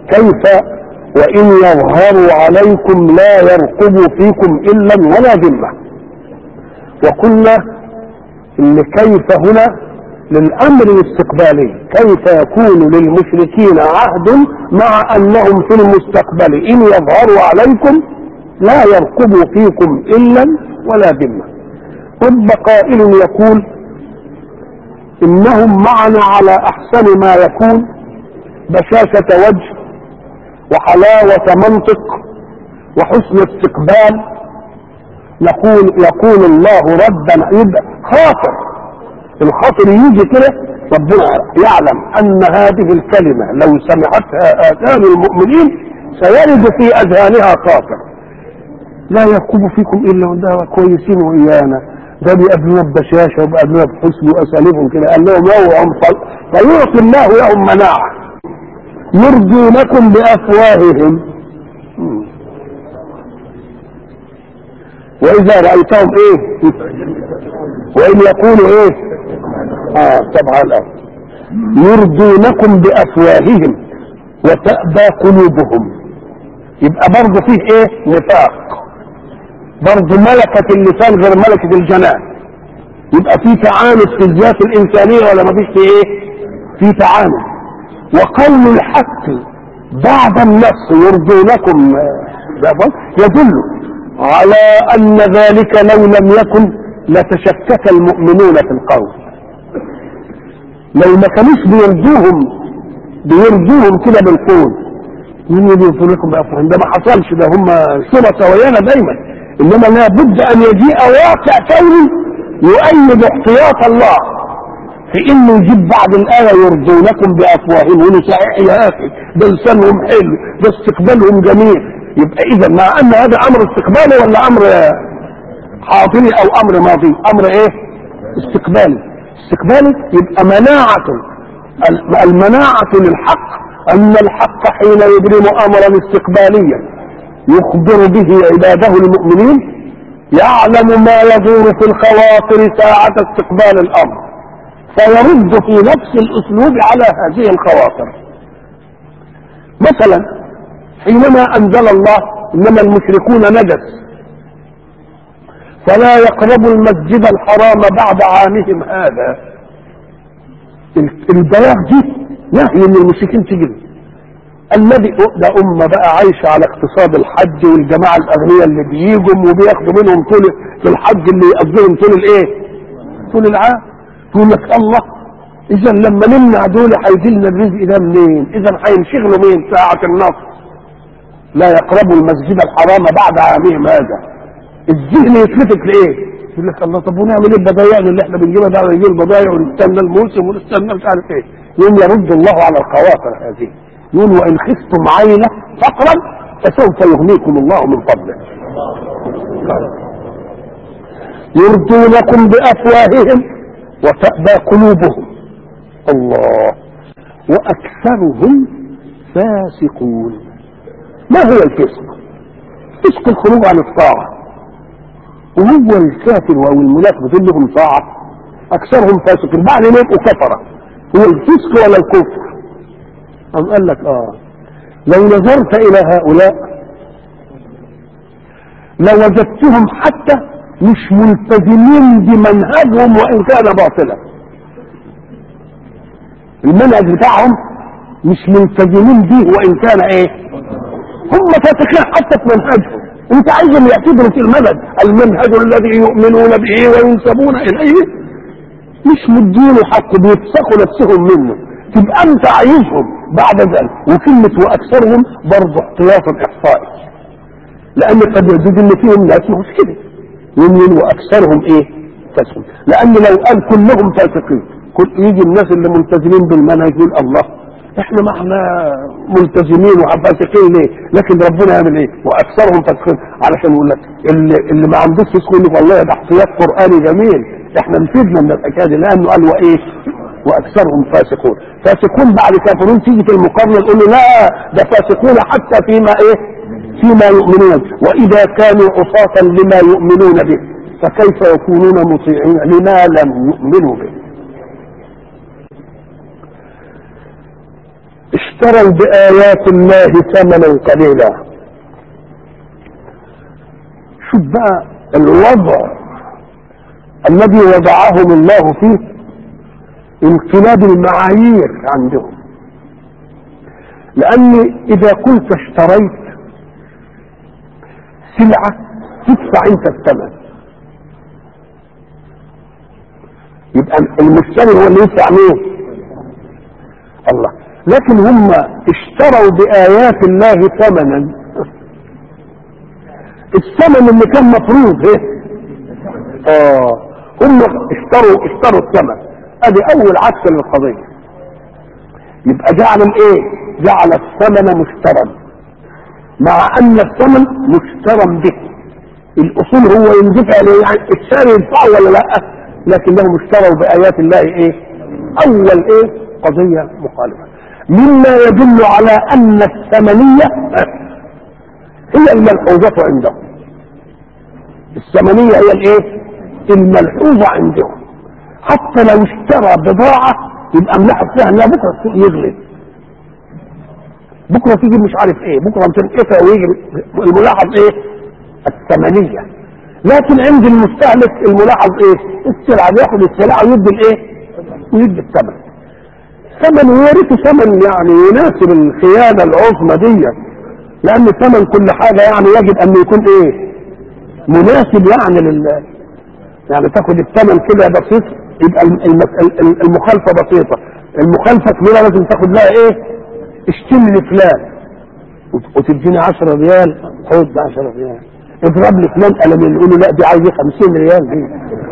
كيف وإن يظهروا عليكم لا يرقبوا فيكم إلا ولا ذمة وقلنا إن كيف هنا للأمر الاستقبالي كيف يكون للمشركين عهد مع أنهم في المستقبل إن يظهروا عليكم لا يرقبوا فيكم إلا ولا ذمة رب قائل يقول إنهم معنا على أحسن ما يكون بشاشة وجه وحلاوة منطق وحسن استقبال يقول يقول الله ربنا يبقى خاطر الخاطر يجي كده ربنا يعلم ان هذه الكلمه لو سمعتها اذان المؤمنين سيرد في اذهانها خاطر لا يرقب فيكم الا وده كويسين ويانا ده بيقابلونا ببشاشه وبيقابلونا بحسن واساليبهم كده قال لهم اوعوا فيعطي الله لهم مناعه يرضونكم بافواههم واذا رايتهم ايه وان يقولوا ايه اه طبعا الأرض يرضونكم بافواههم وتأبى قلوبهم يبقى برضه فيه ايه نفاق برضه ملكة اللسان غير ملكة الجنان يبقى في تعانس في الذات الإنسانية ولا ما فيش في ايه في تعانس وقول الحق بعد النص يرضونكم يدل على أن ذلك لو لم يكن لتشكك المؤمنون في القول لو ما كانوش بيرضوهم بيرضوهم كده بالقول مين يرضوا لكم بأفواههم ده ما حصلش ده هم صلة ويانا دايما انما لابد ان يجيء واقع كوني يؤيد احتياط الله في انه يجيب بعد الايه يرضونكم بافواههم يقولوا صحيح يا اخي ده لسانهم حلو ده استقبالهم جميل يبقى اذا مع ان هذا امر استقبالي ولا امر حاضري او امر ماضي امر ايه استقبالي استقبالي يبقى مناعة المناعة للحق أن الحق حين يبرم أمرا استقباليا يخبر به عباده المؤمنين يعلم ما يدور في الخواطر ساعة استقبال الأمر فيرد في نفس الأسلوب على هذه الخواطر مثلا حينما أنزل الله إنما المشركون نجس فلا يقربوا المسجد الحرام بعد عامهم هذا البلاغ دي نهي ان المشركين تجري الذي ده أمة بقى عايشة على اقتصاد الحج والجماعة الأغنياء اللي بيجوا وبياخدوا منهم طول في الحج اللي يقضيهم طول الإيه؟ طول العام تقول لك الله إذا لما نمنع دول هيجي لنا الرزق ده منين؟ إذا هينشغلوا مين ساعة النصر؟ لا يقربوا المسجد الحرام بعد عامهم هذا الذهن يتلفت لايه؟ يقول لك الله طب ونعمل ايه البضايع اللي احنا بنجيبها بعد نجيب البضايع ونستنى الموسم ونستنى مش عارف ايه يوم يرد الله على الخواطر هذه يقول وان خفتم عينه فقرا فسوف يغنيكم الله من فضله يرضونكم بافواههم وتأبى قلوبهم الله واكثرهم فاسقون ما هو الفسق؟ فسق الخروج عن الطاعه وهو الكافر او المنافق لهم طاعه اكثرهم فاسقين بعد ما يبقوا كفره هو الفسق ولا الكفر؟ أم قال لك اه لو نظرت الى هؤلاء لوجدتهم حتى مش ملتزمين بمنهجهم وان كان باطلا المنهج بتاعهم مش ملتزمين به وان كان ايه هم فاسقين حتى في منهجهم انت عايزهم يعتبروا في المنهج المنهج الذي يؤمنون به وينسبون اليه مش مدينه حق بيفسخوا نفسهم منه تبقى انت عايزهم بعد ذلك وكلمة واكثرهم برضه احتياط احصائي لان قد يجوز ان فيهم ناس مش كده يؤمن واكثرهم ايه فاسقون لان لو قال كلهم فاسقين كل يجي الناس اللي ملتزمين بالمنهج يقول الله احنا ما احنا ملتزمين وفاسقين ليه لكن ربنا يعمل ايه واكثرهم فاسقين علشان يقول لك اللي, اللي ما عندوش فسق يقول لك والله ده احتياط قراني جميل احنا نفيدنا من الحكايه دي لانه قال وايه واكثرهم فاسقون فاسقون بعد كافرون تيجي في المقارنه تقول له لا ده فاسقون حتى فيما ايه فيما يؤمنون واذا كانوا عصاة لما يؤمنون به فكيف يكونون مطيعين لما لم يؤمنوا به اشتروا بآيات الله ثمنا قليلا شوف بقى الوضع الذي وضعهم الله فيه انقلاب المعايير عندهم لأن إذا كنت اشتريت سلعة تدفع أنت الثمن يبقى المشتري هو اللي يدفع مين؟ الله لكن هم اشتروا بآيات الله ثمنا الثمن اللي كان مفروض ايه؟ اه هم اشتروا اشتروا الثمن ادي اول عكس للقضيه يبقى جعل الايه؟ جعل الثمن مشترا مع ان الثمن مشترا به الاصول هو يندفع له يعني الشاري يدفعه ولا لا لكنهم اشتروا بايات الله ايه اول ايه قضيه مخالفه مما يدل على ان الثمنيه هي الملحوظه عندهم الثمنيه هي الايه الملحوظه عندهم حتى لو اشترى بضاعه يبقى ملاحظ فيها انها بكره السوق يغلب بكره تيجي مش عارف ايه بكره تنقطع ويجي الملاحظ ايه الثمنيه لكن عند المستهلك الملاحظ ايه السلعه بياخد السلعه ويدي الايه ويدي الثمن ثمن ويرث ثمن يعني يناسب الخيانه العظمى دي لان ثمن كل حاجه يعني يجب ان يكون ايه مناسب يعني لل يعني تاخد الثمن كده بسيط يبقى المخالفه بسيطه المخالفه كبيره لازم تاخد لها ايه اشتم لفلان وتديني 10 ريال خد 10 ريال اضرب لي فلان قلم يقول له لا دي عايزه 50 ريال دي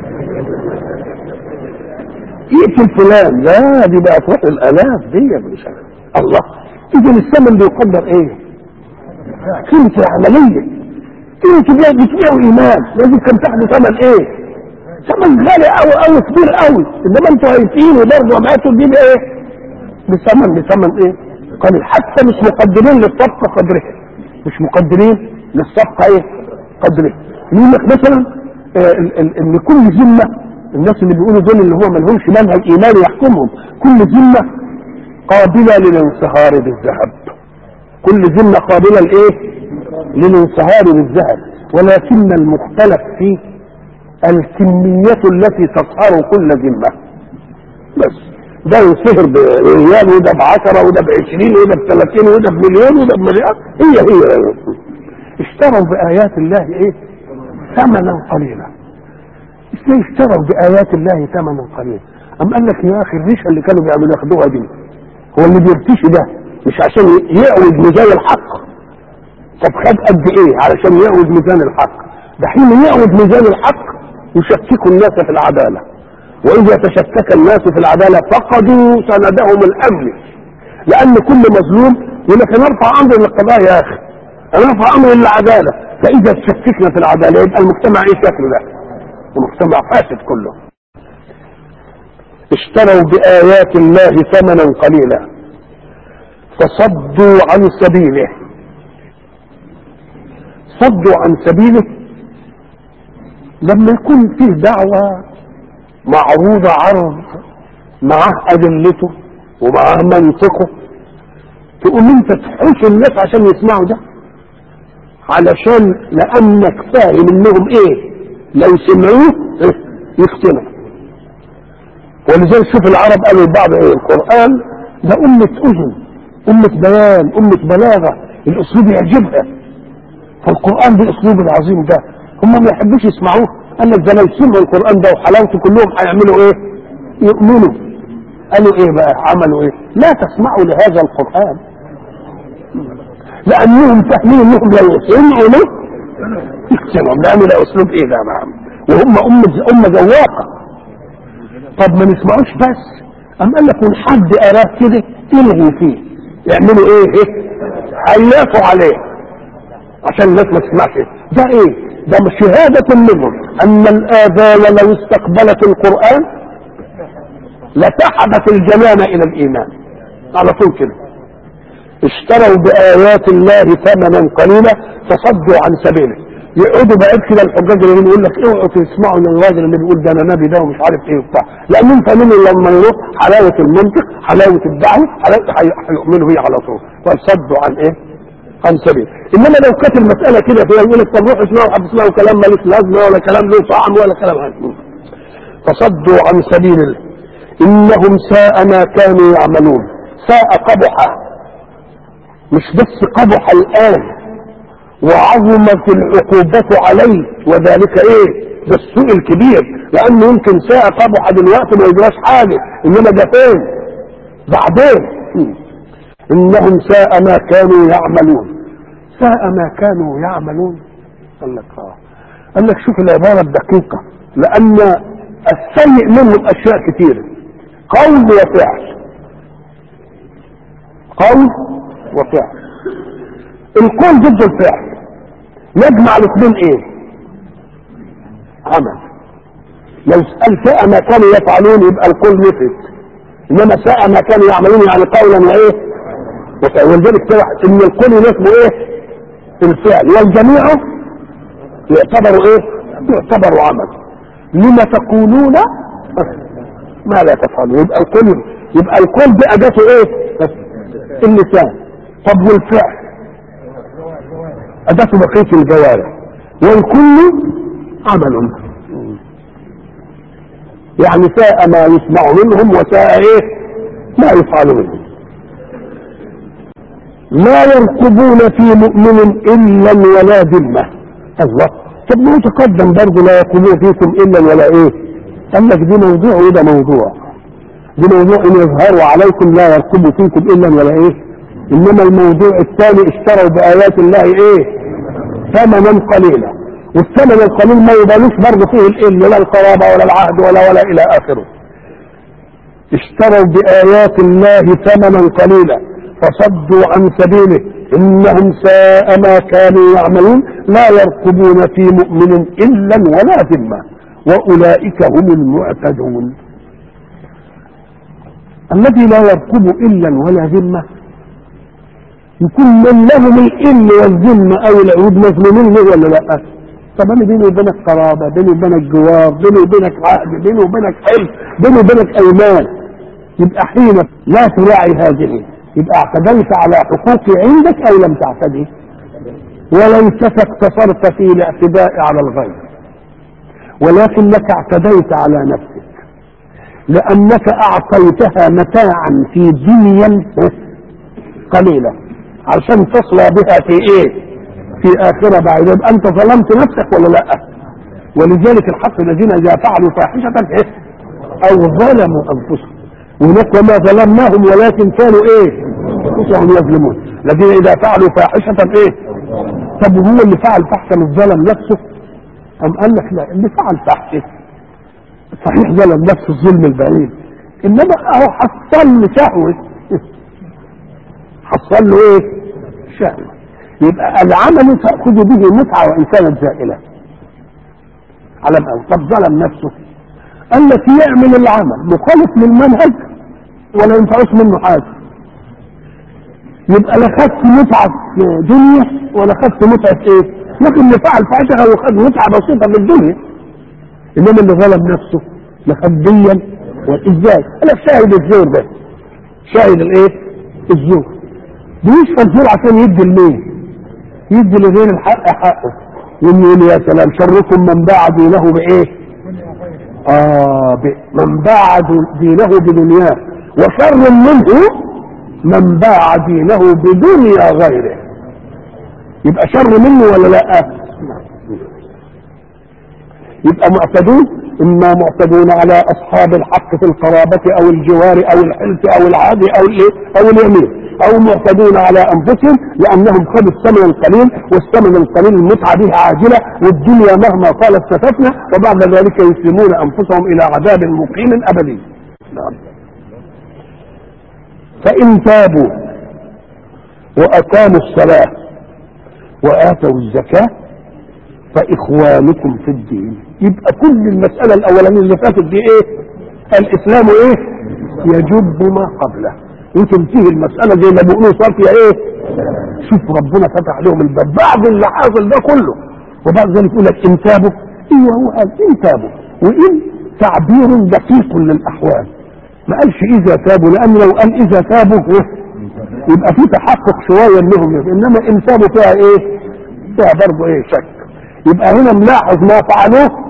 يقتل فلان لا دي بقى تروح الالاف دي مش عارف الله اذا الثمن بيقدر ايه؟ قيمه العمليه قيمه بتبيعوا ايمان لازم كان تاخدوا ثمن ايه؟ ثمن غالي قوي قوي كبير قوي انما انتوا هايفين وبرضه معاكم دي بايه؟ بثمن بثمن ايه؟ قليل حتى مش مقدمين للصفقه قدرها مش مقدمين للصفقه ايه؟ قدرها يقول لك مثلا آه ان كل ذمه الناس اللي بيقولوا دول اللي هو ما لهمش منهج ايماني يحكمهم كل ذمه قابله للانصهار بالذهب كل ذمه قابله لايه؟ للانصهار بالذهب ولكن المختلف فيه الكمية التي تصهر كل ذمة بس ده ينصهر بريال وده بعشرة وده بعشرين وده بثلاثين وده بمليون وده بمليار هي هي اشتروا بآيات الله ايه ثمنا قليلا ازاي اشتروا بآيات الله ثمنا قليلا أم قال لك يا أخي الريشة اللي كانوا بيعملوا ياخدوها دي هو اللي بيرتشي ده مش عشان يعوج ميزان الحق طب خد قد ايه علشان يعوج ميزان الحق ده حين يعوج ميزان الحق يشكك الناس في العدالة وإذا تشكك الناس في العدالة فقدوا سندهم الأمن لأن كل مظلوم يقول لك أنا أرفع أمر للقضاء يا أخي أنا أرفع أمر للعدالة فإذا تشككنا في العدالة يبقى المجتمع إيه شكله ده؟ المجتمع فاسد كله اشتروا بآيات الله ثمنا قليلا فصدوا عن سبيله صدوا عن سبيله لما يكون فيه دعوة معروضة عرض معاه أدلته ومعاه منطقه تقوم انت تحوش الناس عشان يسمعوا ده علشان لأنك فاهم انهم ايه لو سمعوه يقتنعوا ولذلك شوف العرب قالوا البعض ايه القرآن ده أمة أذن أمة بيان أمة بلاغة الأسلوب يعجبها فالقرآن بالأسلوب العظيم ده هم ما يحبوش يسمعوه قال لك ده لو سمعوا القرآن ده وحلاوته كلهم هيعملوا ايه يؤمنوا قالوا ايه بقى عملوا ايه لا تسمعوا لهذا القرآن لأنهم فاهمين انهم لو سمعوا له يقتنعوا لأنه ده أسلوب ايه ده نعم وهم أمة أمة ذواقة طب ما نسمعوش بس أم قال لك من حد أراه كده تلغي فيه يعملوا ايه ايه هيافوا عليه عشان الناس ما تسمعش ده ايه ده شهادة منهم ان الاذان لو استقبلت القرآن لسحبت الجنان الى الايمان على طول كده اشتروا بآيات الله ثمنا قليلا فصدوا عن سبيله يقعدوا بعيد كده الحجاج اللي يقول لك اوعوا تسمعوا للراجل اللي بيقول ده انا نبي ده ومش عارف ايه وبتاع لان انت من لما يروح حلاوه المنطق حلاوه الدعوه حلاوه هيؤمنوا بيه على طول ويصدوا عن ايه؟ عن سبيل انما لو كانت المساله كده فيها يقول لك طب روح اسمعوا حد اسمعوا كلام مالك لازمه ولا كلام له طعم ولا كلام هذا فصدوا عن سبيل الله انهم ساء ما كانوا يعملون ساء قبح مش بس قبح الان وعظمت العقوبة عليه وذلك ايه ده السوء الكبير لانه يمكن ساء قبح دلوقتي ما يجراش حاجة انما ده فين بعدين انهم ساء ما كانوا يعملون ساء ما كانوا يعملون قال لك اه قال لك شوف العبارة الدقيقة لان السيء منهم اشياء كثيرة قول وفعل قول وفعل القول ضد الفعل يجمع الاثنين ايه عمل لو سأل ساء ما كانوا يفعلون يبقى القول نفت انما ساء ما كانوا يعملون يعني قولا وايه وفعل ولذلك ان القول اسمه ايه الفعل والجميع يعتبر ايه يعتبر عمل لما تقولون ما لا تفعلون يبقى القول يبقى القول دي اداته ايه اللسان طب والفعل أداة بقية الجوارح والكل عمل يعني ساء ما يسمع منهم وساء ايه ما يفعل منهم لا يرقبون في مؤمن الا ولا ذمه الله طب ما يتقدم برضه لا يقومون فيكم الا ولا ايه قال لك دي موضوع وده موضوع دي موضوع ان يظهروا عليكم لا يرقبوا فيكم الا ولا ايه انما الموضوع الثاني اشتروا بايات الله ايه ثمنا قليلا والثمن القليل ما يبالوش برضه فيه الإل ولا القرابة ولا العهد ولا ولا إلى آخره اشتروا بآيات الله ثمنا قليلا فصدوا عن سبيله إنهم ساء ما كانوا يعملون لا يرقبون في مؤمن إلا ولا ذمة وأولئك هم المعتدون الذي لا يرقب إلا ولا ذمة يكون من لهم الإل والذمة أو العهود مظلومين له ولا لا؟ طب أنا بيني وبينك قرابة، بيني وبينك جوار، بيني وبينك عقد، بيني وبينك حلف، بيني وبينك أيمان. يبقى حين لا تراعي هذه يبقى اعتديت على حقوقي عندك أو لم تعتدي؟ وليتك اقتصرت في الاعتداء على الغير. ولكنك اعتديت على نفسك. لأنك أعطيتها متاعا في دنيا قليلة عشان تصلى بها في ايه في آخرة بعيدة يبقى أنت ظلمت نفسك ولا لا ولذلك الحق الذين إذا فعلوا فاحشة إيه أو ظلموا أنفسهم وهناك وما ظلمناهم ولكن كانوا إيه أنفسهم يظلمون الذين إذا فعلوا فاحشة إيه طب هو اللي فعل فحشة مش ظلم نفسه أم قال لك لا اللي فعل فحشة صحيح ظلم نفسه الظلم البعيد إنما أهو حصل شهوة حصل له ايه شهوة يبقى العمل تأخذ به متعة وإن كانت زائلة على الأول طب ظلم نفسه قال لك يعمل العمل مخالف للمنهج ولا ينفعوش منه حاجة يبقى لا خدت متعة دنيا ولا خدت متعة ايه لكن اللي فعل فعشها وخد متعة بسيطة في الدنيا انما اللي ظلم نفسه مخبيا وازاي انا شاهد الزور ده شاهد الايه الزور بيشفى الزور عشان يدي المين يدي لغير الحق حقه يقول يا سلام شركم من باع دينه بايه اه ب... من باع دينه بدنياه وشر منه من باع دينه بدنيا غيره يبقى شر منه ولا لا يبقى معتدون اما معتدون على اصحاب الحق في القرابة او الجوار او الحلف او العهد او الايه او اليمين او معتدون على انفسهم لانهم خدوا الثمن القليل والثمن القليل المتعه به عاجله والدنيا مهما طالت ستفنى وبعد ذلك يسلمون انفسهم الى عذاب مقيم ابدي نعم. فان تابوا واقاموا الصلاه واتوا الزكاه فاخوانكم في الدين يبقى كل المساله الاولانيه اللي فاتت دي ايه الاسلام ايه يجب ما قبله وتنتهي المسألة زي ما بيقولوا صار فيها ايه شوف ربنا فتح لهم الباب بعد اللي حاصل ده كله وبعد ذلك يقول لك ان تابوا ايوه هو قال ان تابوا وان تعبير دقيق للاحوال ما قالش اذا تابوا لان لو قال اذا تابوا يبقى في تحقق شويه انهم انما ان تابوا فيها ايه؟ فيها برضه ايه شك يبقى هنا ملاحظ ما فعلوه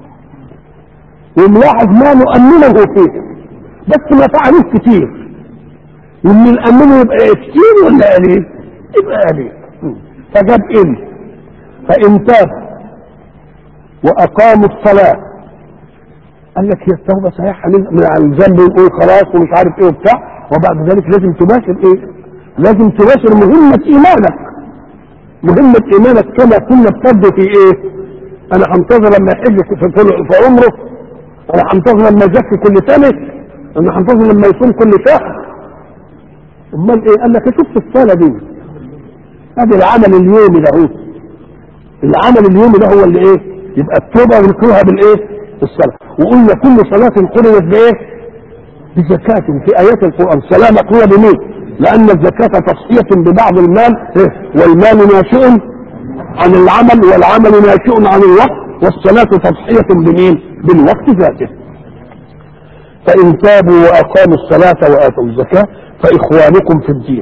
وملاحظ ما نؤمنه فيه بس ما فعلوش كتير واللي نأمنه يبقى كتير ولا قليل؟ يبقى قليل فجاب ان فان تاب واقاموا الصلاه قال لك هي التوبه صحيحه من الذنب نقول خلاص ومش عارف ايه وبتاع وبعد ذلك لازم تباشر ايه؟ لازم تباشر مهمه ايمانك مهمه ايمانك كما كنا بتبدو في ايه؟ انا هنتظر لما يحج في, في, في عمره انا هنتظر لما يزكي كل سنه انا هنتظر لما يصوم كل شهر امال ايه؟ قال لك شفت الصلاه دي هذا العمل اليومي ده هو العمل اليومي ده هو اللي ايه؟ يبقى التوبه ونكروها بالايه؟ الصلاه وقلنا كل صلاه قرنت بايه؟ بزكاة في آيات القرآن الصلاة مقرونة بمين؟ لأن الزكاة تصفية ببعض المال والمال ناشئ عن العمل والعمل ناشئ عن الوقت والصلاة تضحية بمين؟ بالوقت ذاته. فإن تابوا وأقاموا الصلاة وآتوا الزكاة فإخوانكم في الدين.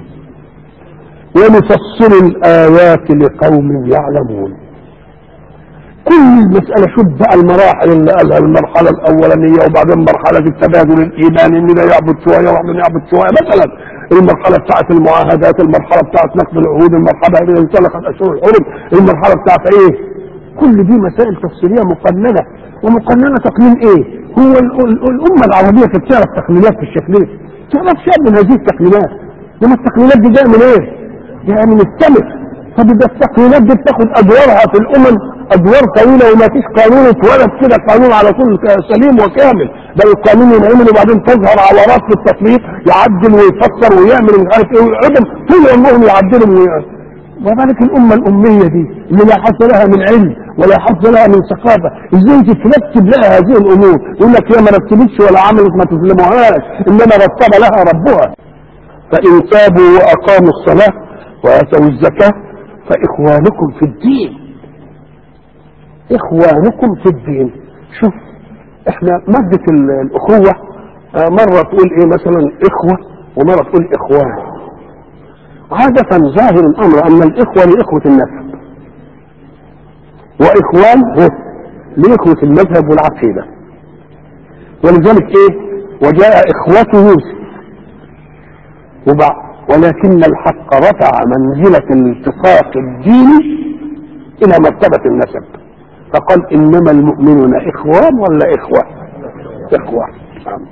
ونفصل الآيات لقوم يعلمون. كل المسألة شوف بقى المراحل اللي قالها المرحلة الأولانية وبعدين مرحلة التبادل الإيماني إن ده يعبد شوية وواحد يعبد شوية مثلا المرحلة بتاعت المعاهدات المرحلة بتاعت نقد العهود المرحلة اللي انطلقت أشهر الحرم المرحلة بتاعت إيه؟ كل دي مسائل تفصيلية مقننة ومقننة تقنين إيه؟ هو ال- ال- الأمة العربية كانت تعرف تقنينات في الشكلين تعرف شيء من هذه التقنينات لما التقنينات دي جاية من إيه؟ جاية من السمك طب ده التقنينات دي بتاخد أدوارها في الأمم ادوار طويله وما فيش قانون اتولد كده قانون على طول سليم وكامل بل القانون ينعمل وبعدين تظهر عورات في التطبيق يعدل ويفسر ويعمل مش عارف ايه ويعدم طول عمرهم يعدلوا وي- وذلك الامه الاميه دي اللي لا حظ لها من علم ولا حظ لها من ثقافه ازاي ترتب لها هذه الامور يقول لك هي ما رتبتش ولا عملت ما تظلموهاش انما رتب لها ربها فان تابوا واقاموا الصلاه واتوا الزكاه فاخوانكم في الدين اخوانكم في الدين شوف احنا مادة ال- الاخوة آه، مرة تقول ايه مثلا اخوة ومرة تقول اخوان عادة ظاهر الامر ان الاخوة لاخوة النسب واخوان هو لاخوة المذهب والعقيدة ولذلك ايه وجاء اخوة يوسف وبع- ولكن الحق رفع منزلة الالتصاق الديني الى مرتبة النسب فقال انما المؤمنون اخوان ولا اخوة اخوة نعم.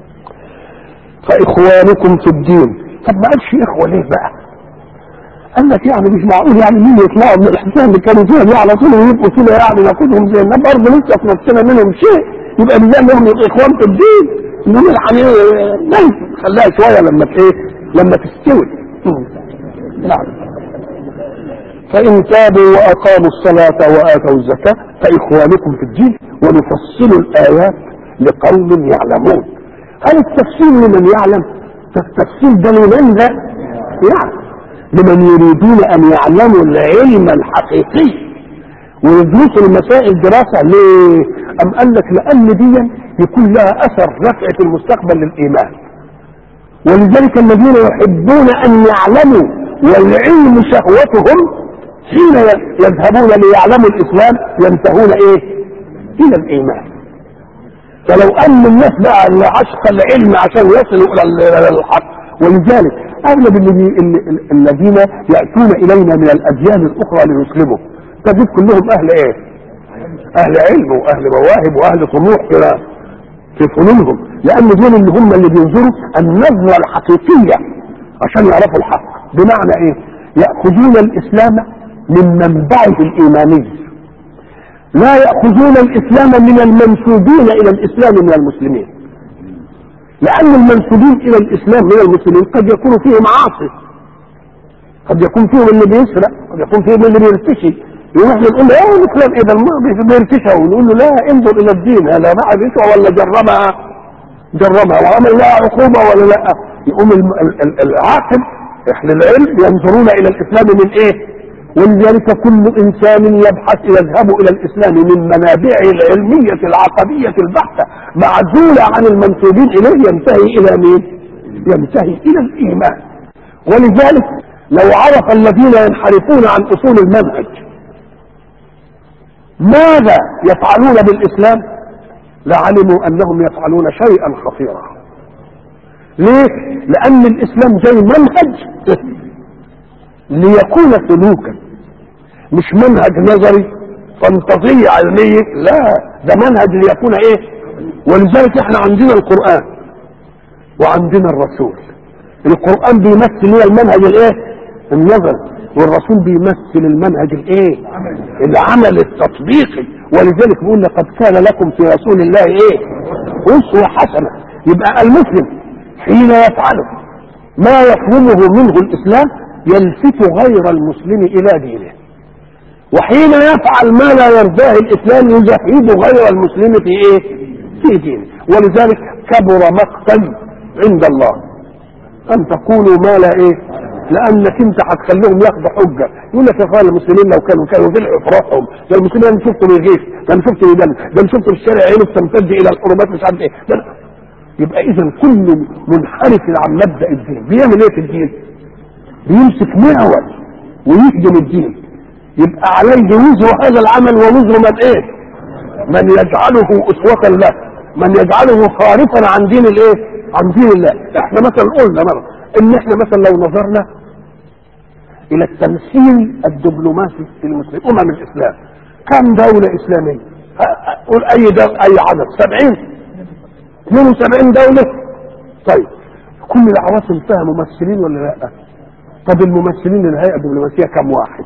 فاخوانكم في الدين طب ما قالش اخوة ليه بقى قال لك يعني مش معقول يعني مين يطلعوا من الاحسان اللي كانوا فيها دي على طول ويبقوا كده يعني ناخدهم زي الناس برضه لسه في نفسنا منهم شيء يبقى بالله انهم يبقوا اخوان في الدين انهم يعني ممكن خليها شويه لما ت- ايه لما تستوي نعم فإن تابوا وأقاموا الصلاة وآتوا الزكاة فإخوانكم في الدين ونفصل الآيات لقوم يعلمون هل التفسير لمن يعلم التفسير ده لمن لا يعلم لمن يريدون أن يعلموا العلم الحقيقي ويدرسوا المسائل دراسة ليه؟ أم قال لك لأن دي يكون لها أثر رفع في المستقبل للإيمان ولذلك الذين يحبون أن يعلموا والعلم شهوتهم حين يذهبون ليعلموا الإسلام ينتهون إيه؟ إلى الإيمان فلو أن الناس بقى اللي عشق العلم عشان يصلوا إلى ال- إلى الحق ولذلك أغلب الذي- ال- الذين يأتون إلينا من الأديان الأخرى ليسلموا تجد كلهم أهل إيه؟ أهل علم وأهل مواهب وأهل طموح كده في فنونهم لان دول اللي هم اللي بينظروا النظره الحقيقيه عشان يعرفوا الحق بمعنى ايه ياخذون الاسلام من منبعه الايماني لا ياخذون الاسلام من المنسوبين الى الاسلام من المسلمين لان المنسوبين الى الاسلام من المسلمين قد يكون فيهم عاصي قد يكون فيهم اللي بيسرق قد يكون فيهم اللي بيرتشي يروح نقول له ايه الاسلام ايه ده الم- بيرتشها ونقول له لا انظر الى الدين هذا باع رشوه ولا جرمها جرمها وعمل لها عقوبه ولا لا يقوم الم- ال- ال- العاقل اهل العلم ينظرون الى الاسلام من ايه؟ ولذلك كل انسان يبحث يذهب الى الاسلام من منابعه العلميه العقديه البحته معزوله عن المنسوبين اليه ينتهي الى مين؟ ينتهي الى الايمان ولذلك لو عرف الذين ينحرفون عن اصول المنهج ماذا يفعلون بالاسلام لعلموا انهم يفعلون شيئا خطيرا ليه لان الاسلام جاي منهج ليكون سلوكا مش منهج نظري فانتظية علمية لا ده منهج ليكون ايه ولذلك احنا عندنا القرآن وعندنا الرسول القرآن بيمثل هي المنهج الايه النظري والرسول بيمثل المنهج الايه العمل التطبيقي ولذلك بيقول لقد كان لكم في رسول الله ايه اسوة حسنة يبقى المسلم حين يفعله ما يفهمه منه الاسلام يلفت غير المسلم الى دينه وحين يفعل ما لا يرضاه الاسلام يزهد غير المسلم في ايه في دينه ولذلك كبر مقتا عند الله ان تقولوا ما لا ايه لانك انت هتخليهم ياخدوا حجه يقول لك يا اخوان المسلمين لو كانوا كانوا ذلعوا في روحهم ده المسلمين انا شفته بيغيث ده انا شفته بيدم ده انا شفته في الشارع عينه بتمتد الى الحرمات مش عارف ايه ده يبقى اذا كل منحرف عن مبدا الدين بيعمل ايه في الدين؟ بيمسك معول ويخدم الدين يبقى عليه وزر هذا العمل ووزر من ايه من يجعله اسوة له من يجعله خارفا عن دين الايه عن دين الله احنا مثلا قلنا مرة ان احنا مثلا لو نظرنا الى التمثيل الدبلوماسي في المسلمين امم الاسلام كم دولة اسلامية قول اي دولة اي عدد سبعين 72 دولة طيب كل العواصم فيها ممثلين ولا لا طب الممثلين للهيئة الدبلوماسية كم واحد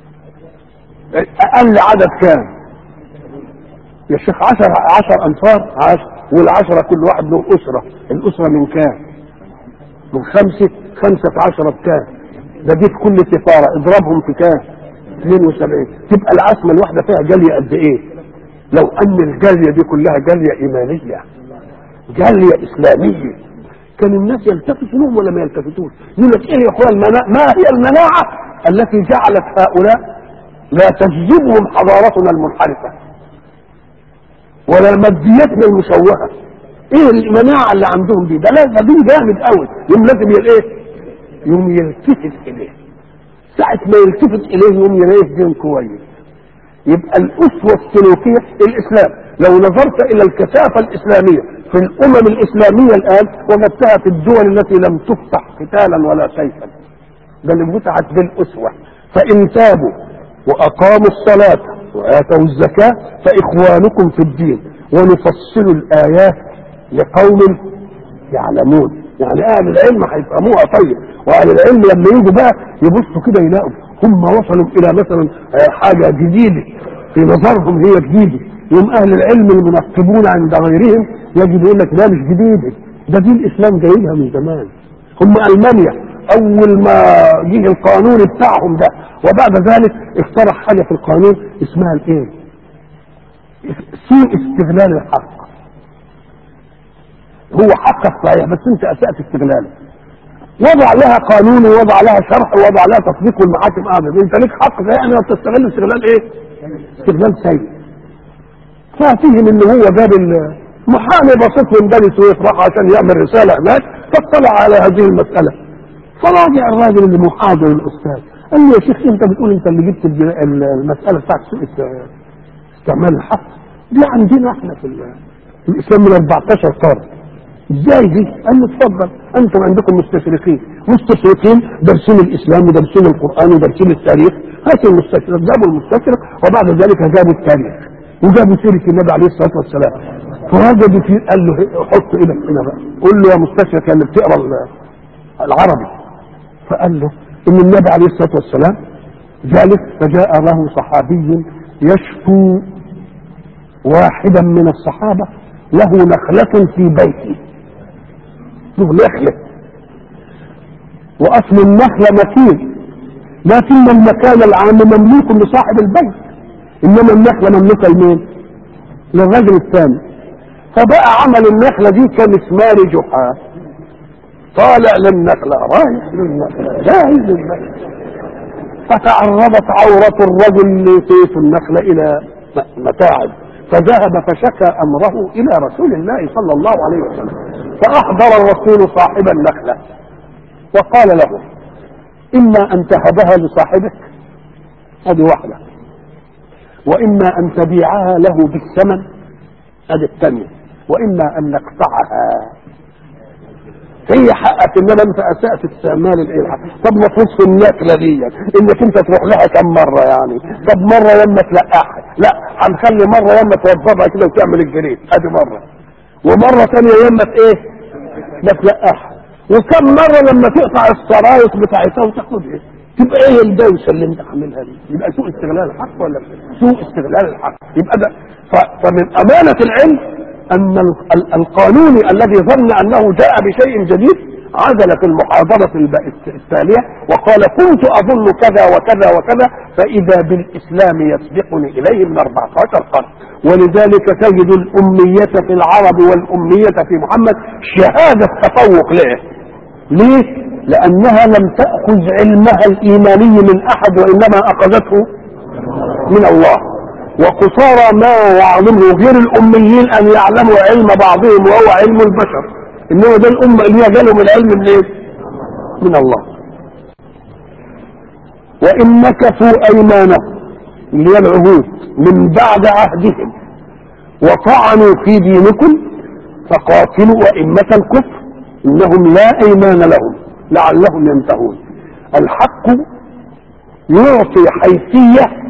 اقل عدد كام يا شيخ عشر عشر انفار عشر والعشرة كل واحد له اسرة الاسرة من كام من خمسة خمسة عشرة بكام ده دي في كل سفارة اضربهم في كام 72 تبقى العاصمة الواحدة فيها جالية قد ايه لو ان الجالية دي كلها جالية ايمانية جالية اسلامية كان الناس يلتفتوا لهم ولا ما يلتفتوش يقول لك ايه يا اخوان ما هي المناعة التي جعلت هؤلاء لا تجذبهم حضارتنا المنحرفة ولا ماديتنا المشوهة ايه المناعة اللي عندهم دي ده لازم دي جامد قوي يوم لازم يل ايه يوم يلتفت اليه ساعة ما يلتفت اليه يوم يلاقيه دين كويس يبقى الاسوة السلوكية الاسلام لو نظرت الى الكثافة الاسلامية في الامم الاسلامية الان وجدتها في الدول التي لم تفتح قتالا ولا سيفا بل فتحت بالاسوة فان تابوا واقاموا الصلاة واتوا الزكاة فاخوانكم في الدين ونفصل الايات لقوم يعلمون يعني اهل العلم هيفهموها طيب واهل العلم لما يجوا بقى يبصوا كده يلاقوا هم وصلوا الى مثلا حاجة جديدة في نظرهم هي جديدة يوم اهل العلم المنقبون عند غيرهم يجب يقول لك لا مش جديدة ده دين الاسلام جايبها من زمان هم المانيا اول ما جه القانون بتاعهم ده وبعد ذلك اقترح حاجه في القانون اسمها الايه سوء استغلال الحق هو حقك صحيح بس انت اسأت استغلاله وضع لها قانون ووضع لها شرح ووضع لها تطبيق والمحاكم قامت انت ليك حق صحيح انك تستغل استغلال ايه استغلال سيء فاتهم ان هو جاب محامي بسيط من بني سويف راح عشان يعمل رساله هناك فاطلع على هذه المساله فراجع الراجل اللي محاضر الاستاذ قال له يا شيخ انت بتقول انت اللي جبت المساله بتاعت سوء استعمال الحق دي عندنا احنا في الاسلام من 14 قرن ازاي دي؟ قال له اتفضل انتم عندكم مستشرقين مستشرقين دارسين الاسلام ودارسين القران ودارسين التاريخ هاتوا المستشرق جابوا المستشرق وبعد ذلك جابوا التاريخ وجابوا سيره النبي عليه الصلاه والسلام فوجدوا فيه قال له حط ايدك هنا بقى قول له يا مستشرق اللي بتقرا العربي فقال له ان النبي عليه الصلاه والسلام جالس فجاء له صحابي يشكو واحدا من الصحابه له نخلة في بيته له نخلة وأصل النخلة مكين لكن المكان العام مملوك لصاحب البيت إنما النخلة مملوكة لمين؟ للرجل الثاني فبقى عمل النخلة دي كمسمار جحا طالع للنخلة رايح للنخلة جاهز للنخلة فتعرضت عورة الرجل لسيف النخلة إلى متاعب فذهب فشكى أمره إلى رسول الله صلى الله عليه وسلم فأحضر الرسول صاحب النخلة وقال له إما أن تهبها لصاحبك هذه واحدة وإما أن تبيعها له بالثمن هذه الثانية وإما أن نقطعها هي حقك انما انت اسأت استعمال الايه طب مفروض في النكله دي انك انت تروح لها كم مره يعني طب مره لما تلقحها لا هنخلي مره لما توظفها كده وتعمل الجريد ادي مره ومره ثانيه لما ايه ما تلقحها وكم مره لما تقطع السرايط بتاعتها وتاخد ايه تبقى ايه الدوشه اللي انت عاملها دي يبقى سوء استغلال الحق ولا سوء استغلال الحق يبقى ده فمن امانه العلم ان القانوني الذي ظن انه جاء بشيء جديد عدل في المحاضرة التالية وقال كنت أظن كذا وكذا وكذا فإذا بالإسلام يسبقني إليه من 14 قرن ولذلك تجد الأمية في العرب والأمية في محمد شهادة تفوق له ليه؟ لأنها لم تأخذ علمها الإيماني من أحد وإنما أخذته من الله وقصارى ما يعلمه غير الأميين أن يعلموا علم بعضهم وهو علم البشر إنما ده الأمة اللي هي جالهم العلم من إيه؟ من الله وإن نكثوا أيمانهم اللي هي العهود من بعد عهدهم وطعنوا في دينكم فقاتلوا أئمة الكفر إنهم لا أيمان لهم لعلهم ينتهون الحق يعطي حيثيه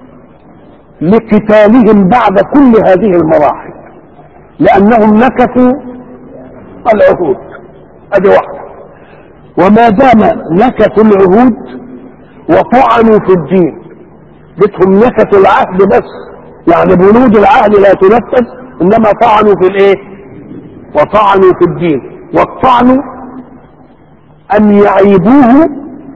لقتالهم بعد كل هذه المراحل لانهم نكثوا العهود ادي واحده وما دام نكثوا العهود وطعنوا في الدين بدهم نكثوا العهد بس يعني بنود العهد لا تنفذ انما طعنوا في الايه وطعنوا في الدين والطعن ان يعيبوه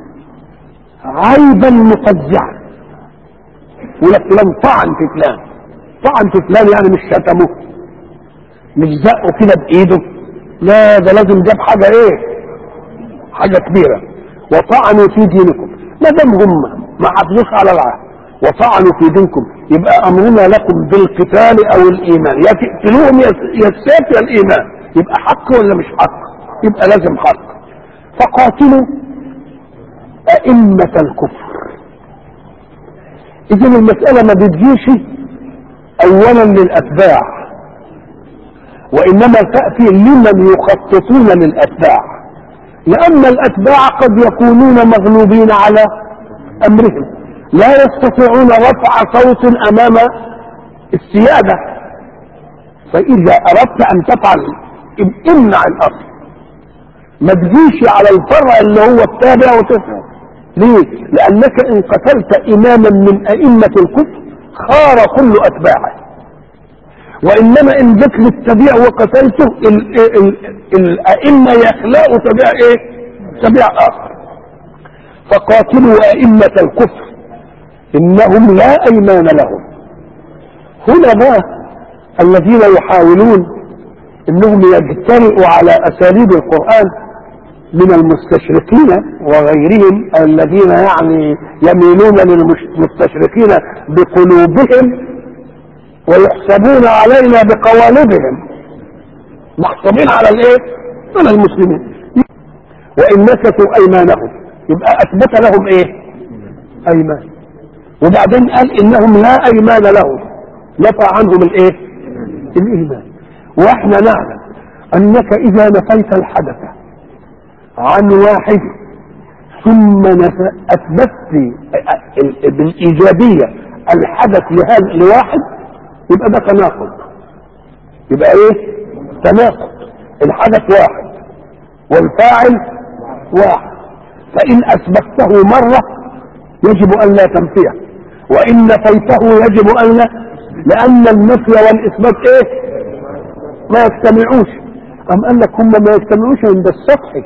عيبا مفزعا ولك فلان طعن في فلان طعن في فلان يعني مش شتمه مش زقه كده بايده لا ده لازم جاب حاجه ايه حاجه كبيره وطعنوا في دينكم ما دام هم ما حافظوش على العهد وطعنوا في دينكم يبقى امرنا لكم بالقتال او الايمان يا تقتلوهم يا السيف يا الايمان يبقى حق ولا مش حق يبقى لازم حق فقاتلوا ائمه الكفر اذا المسألة ما بتجيش اولا للاتباع وانما تأتي لمن يخططون للاتباع لان الاتباع قد يكونون مغلوبين على امرهم لا يستطيعون رفع صوت امام السيادة فاذا اردت ان تفعل امنع الاصل ما تجيش على الفرع اللي هو التابع وتفعل ليه؟ لأنك إن قتلت إماما من أئمة الكفر خار كل أتباعه وإنما إن جيت للتبيع وقتلته ال ال الأئمة يخلقوا تبيع إيه؟ تبيع آخر فقاتلوا أئمة الكفر إنهم لا أيمان لهم هنا بقى الذين يحاولون إنهم يجترئوا على أساليب القرآن من المستشرقين وغيرهم الذين يعني يميلون للمستشرقين بقلوبهم ويحسبون علينا بقوالبهم محسوبين على الايه؟ على المسلمين وان نكثوا ايمانهم يبقى اثبت لهم ايه؟ ايمان وبعدين قال انهم لا ايمان لهم نفى عنهم الايه؟ الايمان واحنا نعلم انك اذا نفيت الحدث عن واحد ثم اثبتت بالايجابيه الحدث لهذا لواحد يبقى ده تناقض يبقى ايه تناقض الحدث واحد والفاعل واحد فان اثبته مره يجب ان لا تنفيه وان نفيته يجب ان لا لان النفي والاثبات ايه ما يجتمعوش ام قال لك هم ما يجتمعوش عند السطحي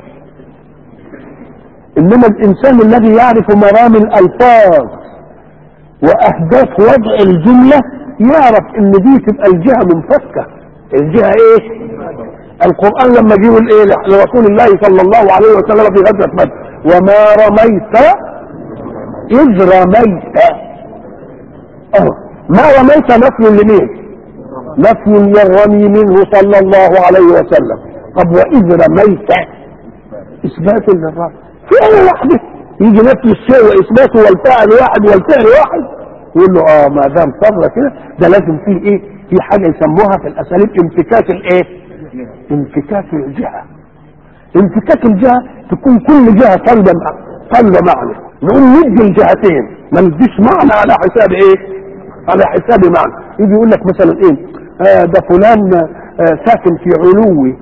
انما الانسان الذي يعرف مرام الالفاظ واهداف وضع الجملة يعرف ان دي تبقى الجهة منفكة الجهة ايه القرآن لما جه يقول ايه لرسول الله صلى الله عليه وسلم في غزوة بدر وما رميت اذ رميت اه ما رميت نفي لمين نفي للرمي منه صلى الله عليه وسلم طب واذ رميت اثبات للرمي في ايه واحده يجي نفي الشيء واثباته والفعل واحد والفعل واحد يقول له اه ما دام صبر كده ده لازم فيه ايه في حاجه يسموها في الاساليب انفكاك الايه انفكاك الجهه انفكاك الجهه تكون كل جهه طالبه طالبه معنى نقول ندي الجهتين ما نديش معنى على حساب ايه على حساب معنى يجي يقول لك مثلا ايه آه ده فلان آه ساكن في علوي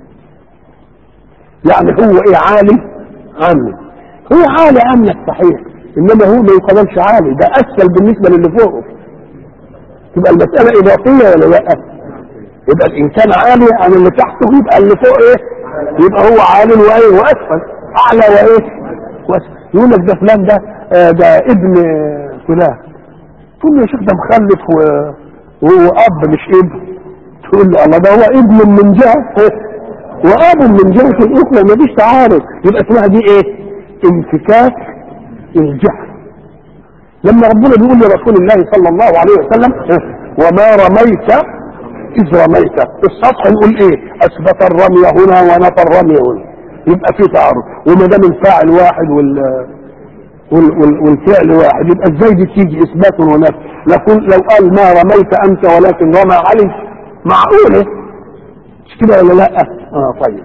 يعني هو ايه عالي عني هو عالي عنك صحيح انما هو ما يقبلش عالي ده اسفل بالنسبه للي فوقه تبقى المساله اضافيه ولا لا يبقى الانسان عالي عن اللي تحته يبقى اللي فوق ايه يبقى هو عالي وايه واسفل اعلى وايه واسفل يقول لك ده فلان ده آه ده ابن فلان تقول له يا شيخ ده مخلف و... وهو اب مش ابن تقول له الله ده هو ابن من جهه واب من جهه الاخرى ما فيش تعارض يبقى اسمها دي ايه انفكاك الجهل لما ربنا بيقول لرسول الله صلى الله عليه وسلم وما رميت اذ رميت السطح نقول ايه اثبت الرمي هنا ونفى الرمي هنا يبقى في تعارض وما دام الفاعل واحد وال وال وال والفعل واحد يبقى ازاي دي تيجي اثبات ونفي لكن لو قال ما رميت انت ولكن رمى علي معقوله مش كده ولا لا اه طيب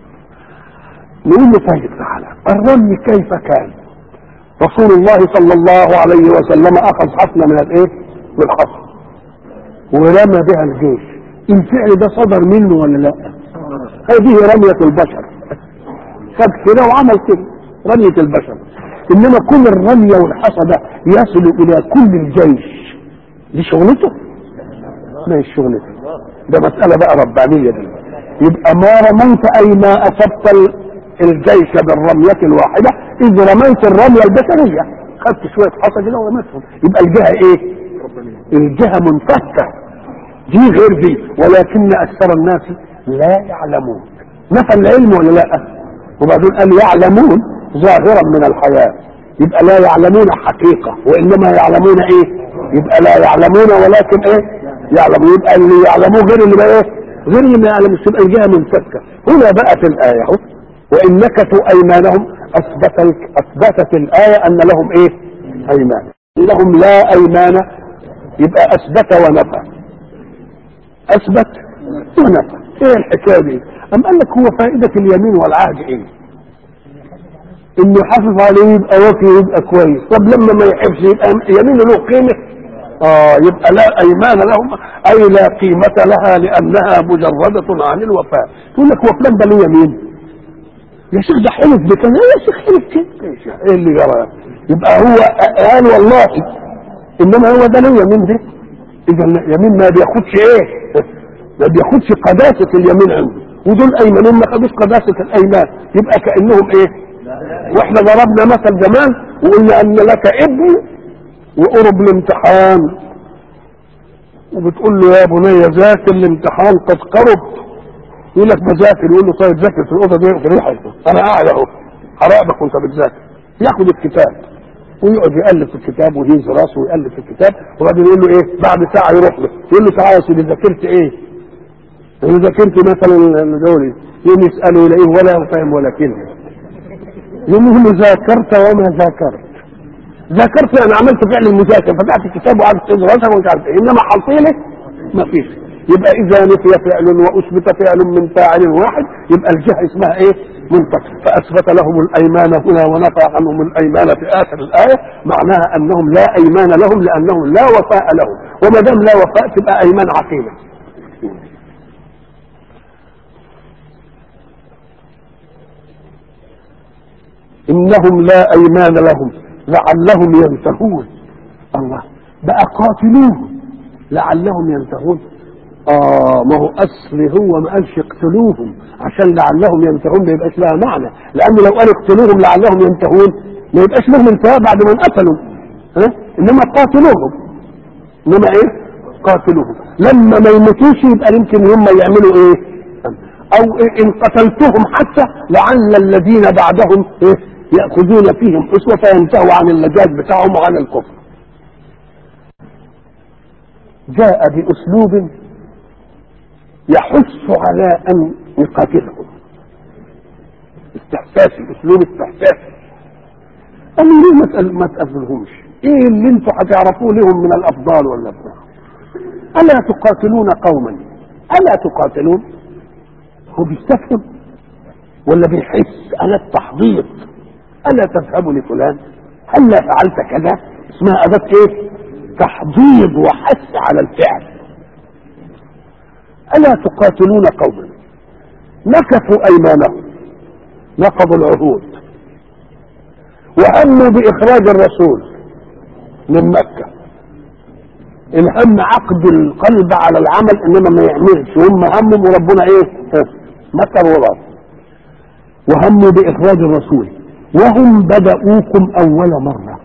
نقول له طيب تعالى الرمي كيف كان رسول الله صلى الله عليه وسلم اخذ حفنه من الايه من الحصن ورمى بها الجيش الفعل ده صدر منه ولا لا هذه رمية البشر خد كده وعمل كده رمية البشر انما كل الرمية والحصى ده يصل الى كل الجيش دي شغلته ما هي شغلته ده مسألة بقى ربانية دي يبقى ما رميت اي ما اصبت الجيش بالرمية الواحدة اذ رميت الرمية البشرية خدت شوية حصى كده ورميتهم يبقى الجهة ايه الجهة منفكة دي غير دي ولكن اكثر الناس لا يعلمون نفى العلم ولا لا وبعدين قال يعلمون ظاهرا من الحياة يبقى لا يعلمون حقيقة وانما يعلمون ايه يبقى لا يعلمون ولكن ايه يعلمون يبقى اللي يعلموه غير اللي بقى ايه غير اللي ما يعلموش تبقى الجهة منفكة هنا بقت الآية اهو وإن نكثوا أيمانهم أثبت أثبتت الآية أن لهم إيه؟ أيمان لهم لا أيمان يبقى أثبت ونفى أثبت ونفى إيه الحكاية دي؟ أم قال لك هو فائدة اليمين والعهد إيه؟ إنه يحافظ عليه يبقى وفي يبقى كويس طب لما ما يحبش يبقى يمينه له قيمة آه يبقى لا أيمان لهم أي لا قيمة لها لأنها مجردة عن الوفاء تقول لك هو فلان ده له يمين يا شيخ ده حلف بكذا يا شيخ حلف كده يا شيخ ايه اللي جرى يبقى هو قال والله انما هو ده له يمين ده اذا اليمين ما بياخدش ايه ما بياخدش قداسه اليمين عنده ودول ايمانين ما خدوش قداسه الايمان يبقى كانهم ايه واحنا ضربنا مثل زمان وقلنا ان لك ابن وقرب الامتحان وبتقول له يا بني ذاكر الامتحان قد قرب يقول لك بذاكر يقول له طيب ذاكر في الاوضه دي في ريحك انا قاعد اهو هراقبك وانت بتذاكر ياخد الكتاب ويقعد يالف في الكتاب ويهز راسه ويالف في الكتاب وبعدين يقول له ايه بعد ساعه يروح له يقول له تعالى يا سيدي ذاكرت ايه؟ انا ذاكرت مثلا دوري يقوم يساله يلاقيه ولا فاهم ولا كلمه يقول له ذاكرت وما ذاكرت ذاكرت يعني عملت فعل المذاكره فتحت الكتاب وقعدت تهز راسك ومش عارف ايه انما حصيله ما فيش يبقى اذا نفي فعل واثبت فعل من فاعل واحد يبقى الجهه اسمها ايه منفك فاثبت لهم الايمان هنا ونفى عنهم الايمان في اخر الايه معناها انهم لا ايمان لهم لانهم لا وفاء لهم وما دام لا وفاء تبقى ايمان عقيمه انهم لا ايمان لهم لعلهم ينتهون الله بقى قاتلوهم لعلهم ينتهون اه ما هو اصل هو ما قالش اقتلوهم عشان لعلهم ينتهون ما يبقاش لها معنى لان لو قال اقتلوهم لعلهم ينتهون ما يبقاش لهم انتهاء بعد ما انقتلوا ها انما قاتلوهم انما ايه قاتلوهم لما ما يموتوش يبقى يمكن هم يعملوا ايه او إيه ان قتلتهم حتى لعل الذين بعدهم ايه يأخذون فيهم أسوة فينتهوا عن اللجاج بتاعهم وعن الكفر جاء بأسلوب يحث على أن يقاتلهم استحساسي أسلوب استحساسي قالوا ليه ما تقل- ما تقابلهمش ايه اللي انتوا هتعرفوه لهم من الافضال ولا بتاع الا تقاتلون قوما الا تقاتلون هو بيستفهم ولا بيحس انا التحضيض الا تذهبوا لفلان هلا فعلت كذا اسمها اداه ايه تحضيض وحث على الفعل الا تقاتلون قوما نكثوا ايمانهم نقضوا العهود وهموا باخراج الرسول من مكه الهم عقد القلب على العمل انما ما يعملش هم همهم وربنا ايه مكر ورد وهموا باخراج الرسول وهم بدأوكم اول مرة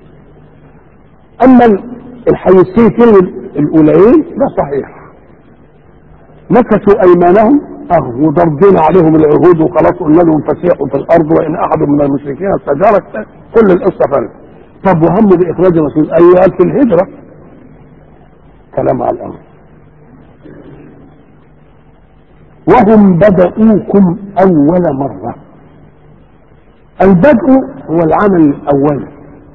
اما الحيثيتين الاولين ده صحيح نكثوا ايمانهم اه وضربنا عليهم العهود وخلاص قلنا لهم فسيحوا في الارض وان احد من المشركين استجارك كل القصه فعلا طب وهموا باخراج الرسول ايوه قال في الهجره كلام على الامر وهم بدأوكم أول مرة البدء هو العمل الأول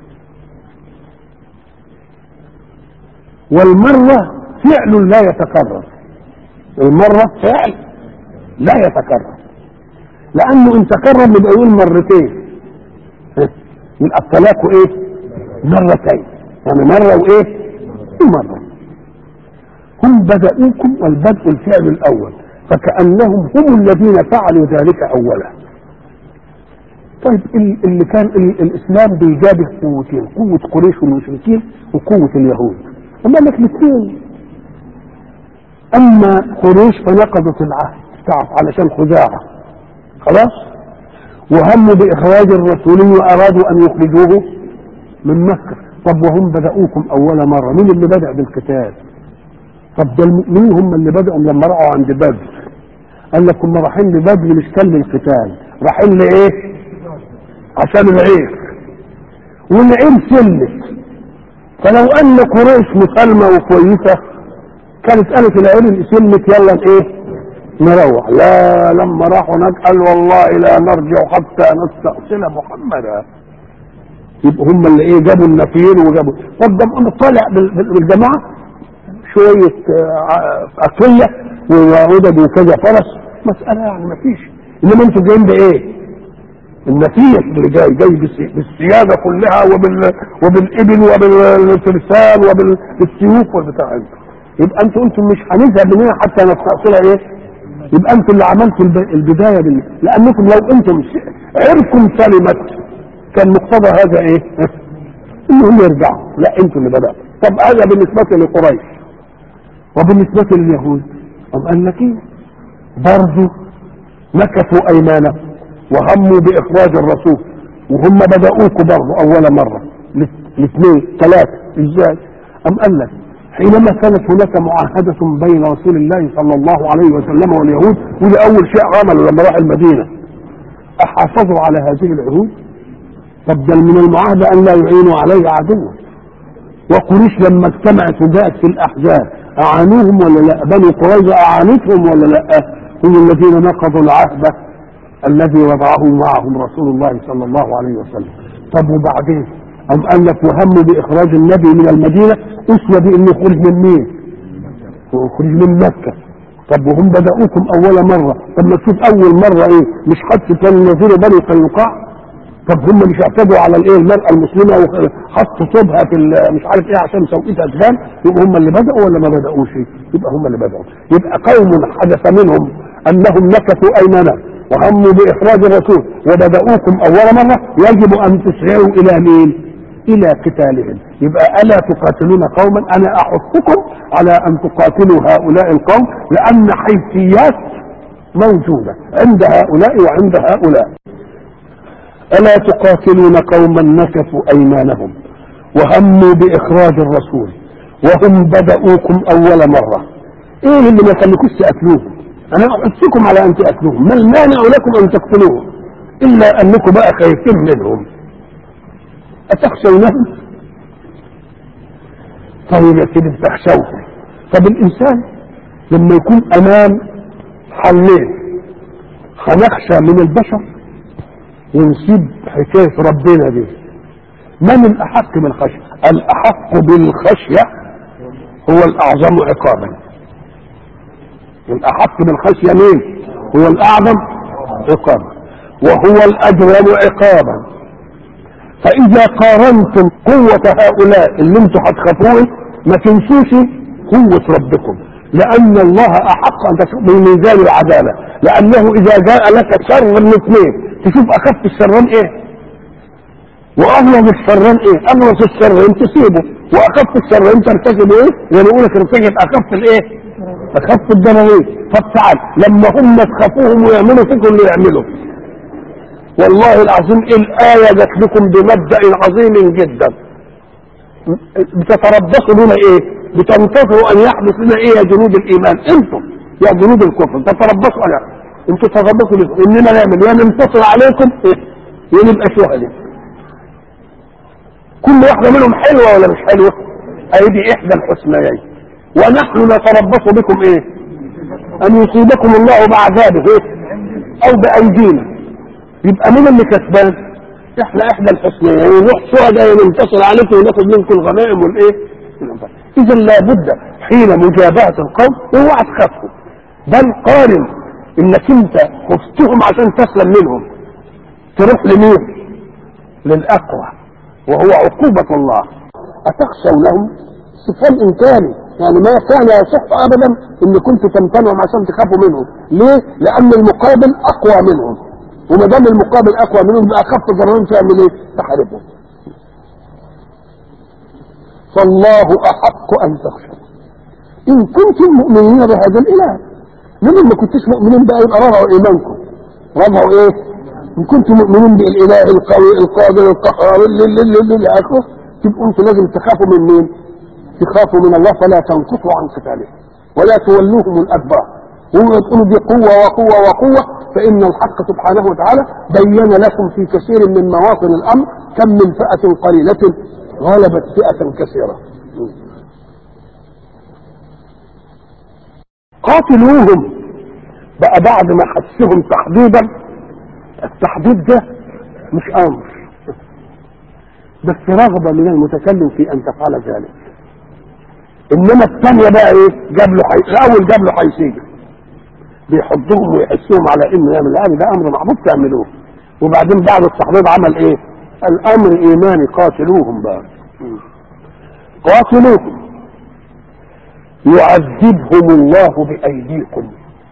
والمرة فعل لا يتكرر المرة فعل لا يتكرر لأنه إن تكرر يبقى يقول مرتين يبقى الطلاق إيه؟ مرتين يعني مرة وإيه؟ ومرة هم بدأوكم والبدء الفعل الأول فكأنهم هم الذين فعلوا ذلك أولا طيب ال- اللي كان ال- الإسلام بيجابه قوتين قوة قريش والمشركين وقوة اليهود أما لك الاثنين أما قريش فنقضت العهد تعرف علشان خزاعة خلاص وهموا بإخراج الرسول وأرادوا أن يخرجوه من مكة طب وهم بدأوكم أول مرة مين اللي بدأ بالقتال طب ده المؤمنين هم اللي بدأوا لما رأوا عند بدر قال لك كنا رايحين لبدر مش كان للقتال رايحين لايه؟ عشان العير والعير سلت فلو ان قريش مسالمه وكويسه كانت قالت العير اللي سلت يلا ايه؟ نروح لا لما راحوا هناك قال والله لا نرجع حتى نستأصل محمدا يبقى هم اللي ايه جابوا النفير وجابوا طب ده قام طالع بال- بال- بالجماعه شوية آه، أطية وعدد وكذا فرس مسألة يعني ما فيش إنما أنتوا جايين بإيه؟ النفير اللي جاي جاي بالسي- بالسيادة كلها وبال وبالإبل وبالفرسان وبالسيوف والبتاع انتوا يبقى أنتوا أنتوا مش هنذهب من هنا حتى نستأصلها إيه؟ يبقى أنتوا اللي عملتوا الب- البداية بال... لأنكم لو أنتم س- عركم سلمت كان مقتضى هذا إيه؟ إنهم يرجعوا لا أنتوا اللي بدأتوا طب هذا بالنسبة لقريش وبالنسبة لليهود أم قال لك إيه؟ برضه نكثوا أيمانهم وهموا بإخراج الرسول وهم بدأوكوا برضه أول مرة الاثنين ثلاثة إزاي؟ أم قال لك حينما كانت هناك معاهدة بين رسول الله صلى الله عليه وسلم واليهود وده أول شيء عملوا لما راح المدينة أحافظوا على هذه العهود تبدل من المعاهدة أن لا يعينوا عليه عدوا وقريش لما اجتمعت وجاءت في الأحزاب أعانوهم ولا لا بني قريظة أعانتهم ولا لا هم الذين نقضوا العهد الذي وضعه معهم رسول الله صلى الله عليه وسلم طب وبعدين أم قال لك وهموا بإخراج النبي من المدينة أسوى بأنه يخرج من مين؟ يخرج من مكة طب وهم بدأوكم أول مرة طب ما تشوف أول مرة إيه مش حد كان ينظروا بني قينقاع طب هم مش اعتدوا على الايه المرأة المسلمة وحطوا صوبها في ال- مش عارف ايه عشان توقيت ادغام يبقى هم اللي بدأوا ولا ما بدأوش يبقى هم اللي بدأوا يبقى قوم حدث منهم انهم نكثوا ايمانهم وهموا باخراج الرسول وبدأوكم اول مرة يجب ان تسعوا الى مين الى قتالهم يبقى الا تقاتلون قوما انا احثكم على ان تقاتلوا هؤلاء القوم لان حيثيات موجودة عند هؤلاء وعند هؤلاء ألا تقاتلون قوما نكثوا أيمانهم وهموا بإخراج الرسول وهم بدأوكم أول مرة إيه اللي ما يخليكوش تقتلوهم أنا أحثكم على أن تقتلوهم ما المانع لكم أن تقتلوهم الا انكم بقى خايفين منهم اتخشونهم طيب يا سيدي بتخشوهم طب الانسان لما يكون امام حلين هنخشى من البشر ونسيب حكايه ربنا دي من الاحق بالخشيه الاحق بالخشيه هو الاعظم عقابا الاحق بالخشيه مين هو الاعظم عقابا وهو الاجرم عقابا فاذا قارنتم قوه هؤلاء اللي انتم هتخافوه ما تنسوش قوه ربكم لان الله احق ان تشوف بميزان العداله لانه اذا جاء لك شر من اثنين تشوف اخف الشرين ايه واغلظ الشرين ايه اغلظ الشرين تسيبه واخف الشرين ترتكب ايه يعني يقول لك ارتكب اخف الايه اخف الضررين طب تعال لما هم تخافوهم ويعملوا فيكم اللي يعملوا والله العظيم الآية جت لكم بمبدأ عظيم جدا بتتربصوا بنا ايه بتنتظروا ان يحدث لنا ايه يا جنود الايمان انتم يا جنود الكفر تتربصوا على انتم تتربصوا لكم اننا نعمل يا ننتصر عليكم ايه يا نبقى شهداء كل واحدة منهم حلوة ولا مش حلوة ايدي احدى الحسنيين ونحن نتربص بكم ايه ان يصيبكم الله بعذابه ايه او بايدينا يبقى مين اللي كسبان احنا احدى الحسنيين يعني نروح شهداء ننتصر عليكم وناخد منكم الغنائم والايه اذا لابد حين مجابهة القوم اوعى تخافوا بل قارن انك انت خفتهم عشان تسلم منهم تروح لمين للاقوى وهو عقوبة الله اتخشونهم استفهام انكاري يعني ما كان يصح ابدا ان كنتوا تمتنعوا عشان تخافوا منهم ليه لان المقابل اقوى منهم وما دام المقابل اقوى منهم بقى اخف ضررين تعمل ايه تحاربهم فالله احق ان تخشوا ان كنتم مؤمنين بهذا الاله لما ما كنتوش مؤمنين بقى يبقى رضعوا ايمانكم رضعوا ايه ان كنتم مؤمنين بالاله القوي القادر القهار اللي اللي اللي اللي اخره تبقوا انتوا لازم تخافوا من مين تخافوا من الله فلا تنقطوا عن قتاله ولا تولوهم الادبار هم تقولوا دي قوة وقوة وقوة فإن الحق سبحانه وتعالى بين لكم في كثير من مواطن الأمر كم من فئة قليلة غلبت فئة كثيرة قاتلوهم بقى بعد ما حسهم تحديدا التحديد ده مش أمر بس رغبة من المتكلم في أن تفعل ذلك إنما الثانية بقى إيه جاب له حي... الأول جاب له حيثية بيحضهم ويحسهم على انه يعمل الامر ده امر معروف تعملوه وبعدين بعد التحضير عمل ايه الامر ايماني قاتلوهم بقى قاتلوهم يعذبهم الله بايديكم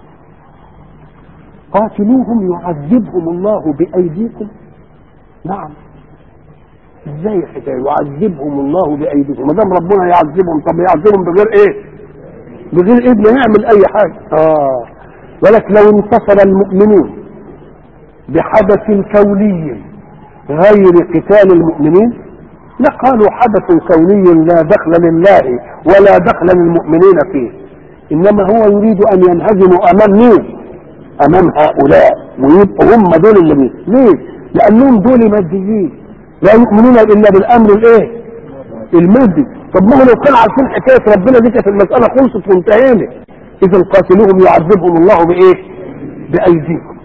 قاتلوهم يعذبهم الله بايديكم نعم ازاي الحكايه يعذبهم الله بايديكم ما دام ربنا يعذبهم طب يعذبهم بغير ايه بغير ايه نعمل اي حاجه اه ولك لو انتصر المؤمنون بحدث كوني غير قتال المؤمنين لقالوا حدث كوني لا دخل لله ولا دخل للمؤمنين فيه انما هو يريد ان ينهزموا امام مين امام هؤلاء ويبقوا هم دول اللي مين ليه لانهم دول ماديين لا يؤمنون الا بالامر الايه المادي طب ما هو لو كانوا عارفين حكايه ربنا دي كانت المساله خلصت وانتهينا اذا قاتلوهم يعذبهم الله بايه بايديكم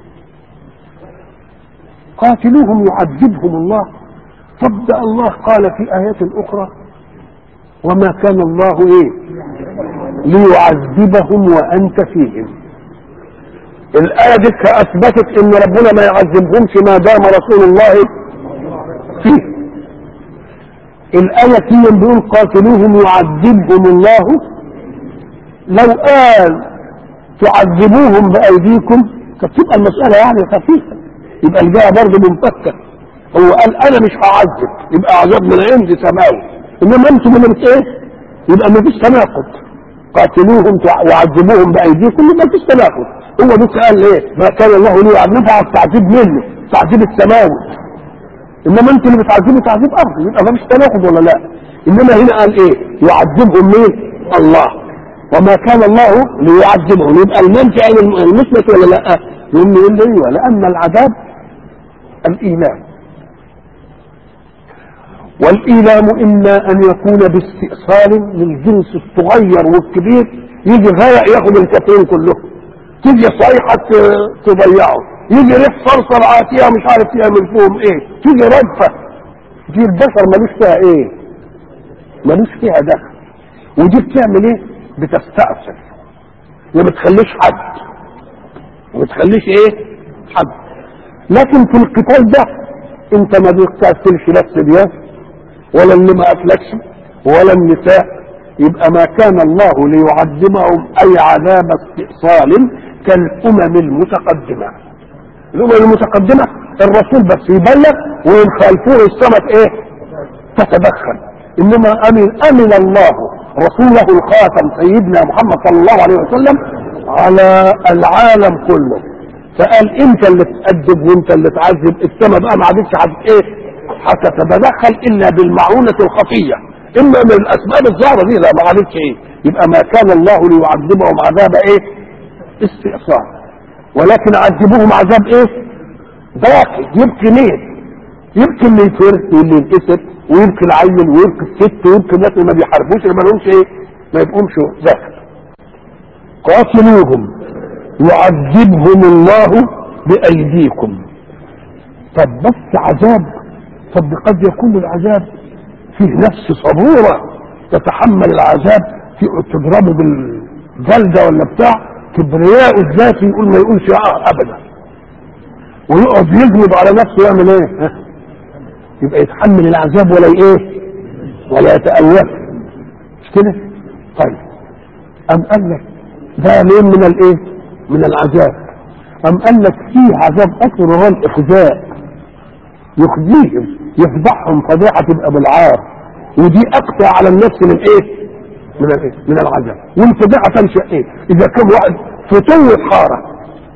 قاتلوهم يعذبهم الله فابدا الله قال في ايات اخرى وما كان الله ايه ليعذبهم وانت فيهم الايه دي اثبتت ان ربنا ما يعذبهمش ما دام رسول الله فيه الايه دي بيقول قاتلوهم يعذبهم الله لو قال تعذبوهم بايديكم كانت تبقى المساله يعني خفيفه يبقى الجهه برضه منفكه هو قال انا مش هعذب يبقى عذاب من عندي سماوي انما انتم اللي بت ايه يبقى ما فيش تناقض قاتلوهم وعذبوهم بايديكم يبقى ما فيش تناقض هو بس قال ايه ما كان الله لي يعذبها التعذيب منه تعذيب السماوي انما انتوا اللي بتعذبوا تعذيب ارضي يبقى ما فيش تناقض ولا لا انما هنا قال ايه يعذبهم مين الله وما كان الله ليعذبهم يبقى المنفع المثبت ولا لا يقول لي ايوه لان العذاب الإيلام والإيلام إما أن يكون باستئصال للجنس الصغير والكبير يجي غرق ياخد الكثير كلهم تيجي صيحة ت- تضيعه يجي ريح صرصر عاتية مش عارف يعمل فيهم ايه تيجي رجفة دي البشر ملوش فيها ايه ملوش فيها دخل ودي بتعمل ايه بتستأصل وما تخليش حد وما تخليش ايه حد لكن في القتال ده انت ما بتقتلش لا الصبيان ولا اللي ما اكلكش ولا النساء يبقى ما كان الله ليعذبهم اي عذاب استئصال كالامم المتقدمه الامم المتقدمه الرسول بس يبلغ وان خالفوه السماء ايه تتدخل انما امن امن الله رسوله الخاتم سيدنا محمد صلى الله عليه وسلم على العالم كله فقال انت اللي تأدب وانت اللي تعذب السماء بقى ما عادتش عاد ايه هتتدخل الا بالمعونة الخفية اما من الاسباب الظاهرة دي لا ما عادتش ايه يبقى ما كان الله ليعذبهم عذاب ايه استئصال ولكن عذبوهم عذاب ايه باقي يبكي مين يبكي اللي يفر واللي ينكسر ويبكي العيل ويبكي الست ويبكي الناس اللي ما بيحاربوش اللي ما لهمش ايه ما يبقومش داخل قاتلوهم يعذبهم الله بأيديكم طب بس عذاب طب قد يكون العذاب فيه نفس صبورة تتحمل العذاب في تضربه بالجلدة ولا بتاع كبرياء الذاتي يقول ما يقولش اه ابدا ويقعد يجلب على نفسه يعمل ايه ها؟ يبقى يتحمل العذاب ولا ايه ولا يتألف مش كده طيب أم قال لك ده ليه من الايه من العذاب أم قال لك فيه عذاب أكثر وهو الإخزاء يخزيهم يفضحهم فضيحة تبقى بالعار ودي أقطع على النفس من إيه؟ من الإيه؟ من العذاب والفضيحة تنشأ إيه؟ إذا كان واحد فتوة حارة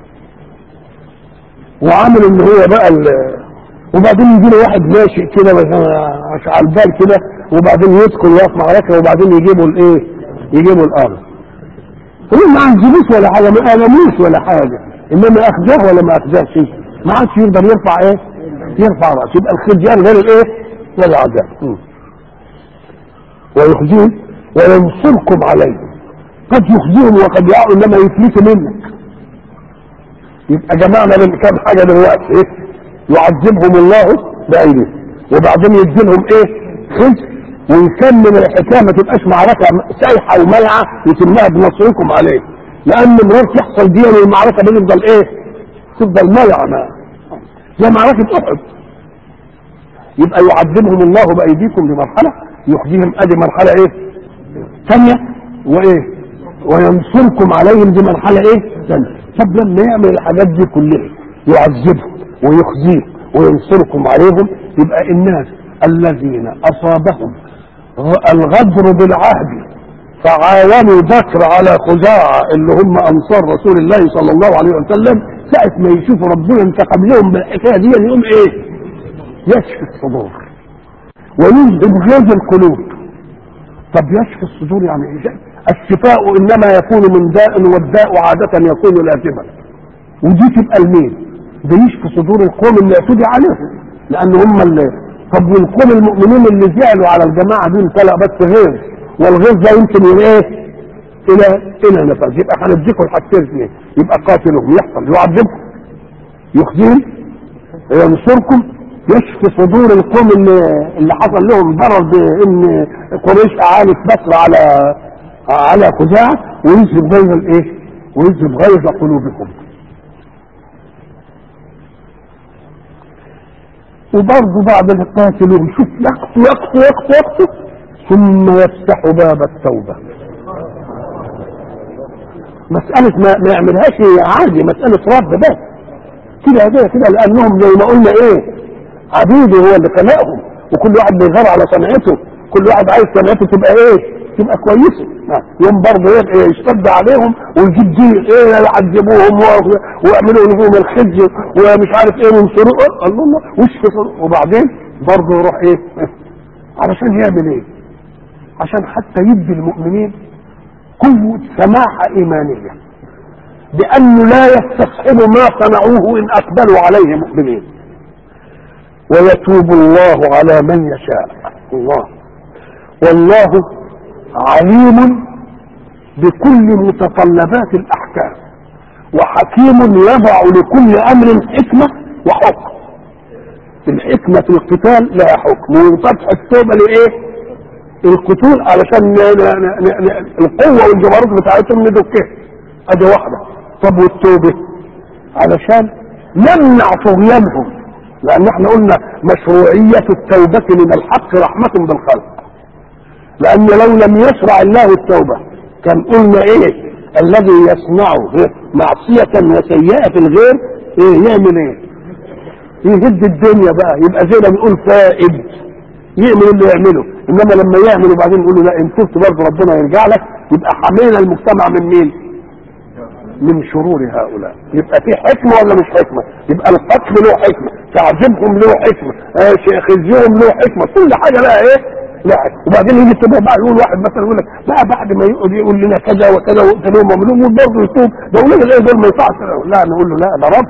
وعامل إن هو بقى ال- وبعدين يجي له واحد ماشي كده مثلا على البال كده وبعدين يدخل يقف معركة وبعدين يجيبوا الإيه؟ يجيبوا الأرض هم ما عذبوش ولا حاجه ما ألموش ولا حاجه انما اخذاه ولا ما اخذاش ما عادش يقدر يرفع ايه يرفع راسه يبقى الخزيان غير الايه غير العذاب م. ويخزيهم وينصركم عليهم قد يخزيهم وقد يعوا انما يفلتوا منك يبقى جمعنا من كام حاجه دلوقتي ايه يعذبهم الله بايديهم وبعدين يديلهم ايه خزي ويكمل الحكايه ما تبقاش معركه سايحه وملعه يتمها بنصركم عليه لان مرات يحصل دي والمعركه بتفضل ايه؟ تفضل ملعه ما زي معركه احد يبقى يعذبهم الله بايديكم بمرحله يخزيهم ادي مرحله ايه؟ ثانيه وايه؟ وينصركم عليهم دي مرحله ايه؟ ثانيه طب لما يعمل الحاجات دي كلها يعذبهم ويخزيهم وينصركم عليهم يبقى الناس الذين اصابهم الغدر بالعهد فعاونوا بكر على خزاعة اللي هم أنصار رسول الله صلى الله عليه وسلم ساعة ما يشوفوا ربنا انتقم لهم بالحكاية دي يقوم إيه؟ يشفي الصدور ويذهب غيظ القلوب طب يشفي الصدور يعني إيه؟ الشفاء إنما يكون من داء والداء عادة يكون لازما ودي تبقى لمين؟ ده يشفي صدور القوم اللي اعتدي عليهم لأن هم اللي طب والقوم المؤمنين اللي زعلوا على الجماعه دول طلع بس غيظ والغيظ ده يمكن يبقى ايه؟ الى الى نفذ يبقى هنديكم الحاجتين اثنين يبقى قاتلهم يحصل يعذبكم يخزيهم ينصركم يشفي صدور القوم اللي اللي حصل لهم ضرر بان قريش اعانت بصر على على خزاعه ويذهب غيظ الايه؟ ويذهب غيظ قلوبكم وبرضه بعد ما قاتلوهم شوف يقتوا يقتوا يقتوا يقتوا ثم يفتح باب التوبة مسألة ما, ما يعملهاش عادي مسألة رب بس كده كده كده لأنهم زي ما قلنا إيه عبيده هو اللي خلقهم وكل واحد بيغار على صنعته كل واحد عايز صنعته تبقى إيه تبقى كويسة يوم برضه يشتد عليهم ويجيب دي ايه يعذبوهم ويعملوا لهم الخزي ومش عارف ايه وينصروا الله الله وش وبعدين برضه يروح ايه علشان يعمل ايه عشان حتى يدي المؤمنين قوة سماحة إيمانية بأنه لا يستصحب ما صنعوه إن أقبلوا عليه مؤمنين ويتوب الله على من يشاء الله والله عليم بكل متطلبات الاحكام وحكيم يضع لكل امر حكمه وحكم الحكمه في القتال لها حكم وفتح التوبه لايه؟ القتول علشان ن- ن- ن- ن- القوه والجبروت بتاعتهم ندكها ادي واحده طب والتوبه علشان نمنع طغيانهم لان احنا قلنا مشروعيه التوبه من الحق رحمه بالخلق لان لو لم يشرع الله التوبه كان قلنا ايه الذي يصنع معصيه وسيئه في الغير ايه يعمل ايه يهد الدنيا بقى يبقى زي ما بنقول فائد يعمل اللي يعمله انما لما يعمل وبعدين يقول له لا ان تبت برضه ربنا يرجع لك يبقى حمينا المجتمع من مين؟ من شرور هؤلاء يبقى في حكمه ولا مش حكمه؟ يبقى القتل له حكمه، تعذيبهم له حكمه، آه، خزيهم له حكمه، كل حاجه لها ايه؟ لا حكمة. وبعدين يجي التوبه بقى يقول واحد مثلا يقول لك بقى بعد ما يقول يقول لنا كذا وكذا وقتلوهم وعملوهم برضه يتوب ده يقول لنا ايه دول ما ينفعش لا نقول له لا ده رب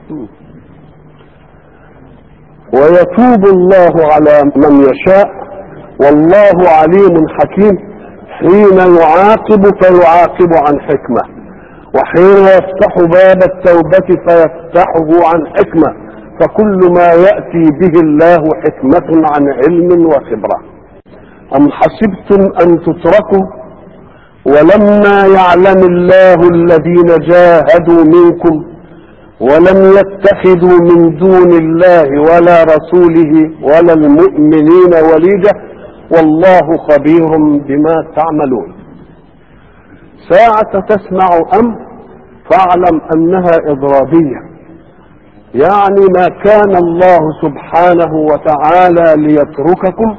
ويتوب الله على من يشاء والله عليم حكيم حين يعاقب فيعاقب عن حكمه وحين يفتح باب التوبة فيفتحه عن حكمة فكل ما يأتي به الله حكمة عن علم وخبرة أم حسبتم أن تتركوا ولما يعلم الله الذين جاهدوا منكم ولم يتخذوا من دون الله ولا رسوله ولا المؤمنين وليجة والله خبير بما تعملون ساعة تسمع أم فاعلم أنها إضرابية يعني ما كان الله سبحانه وتعالى ليترككم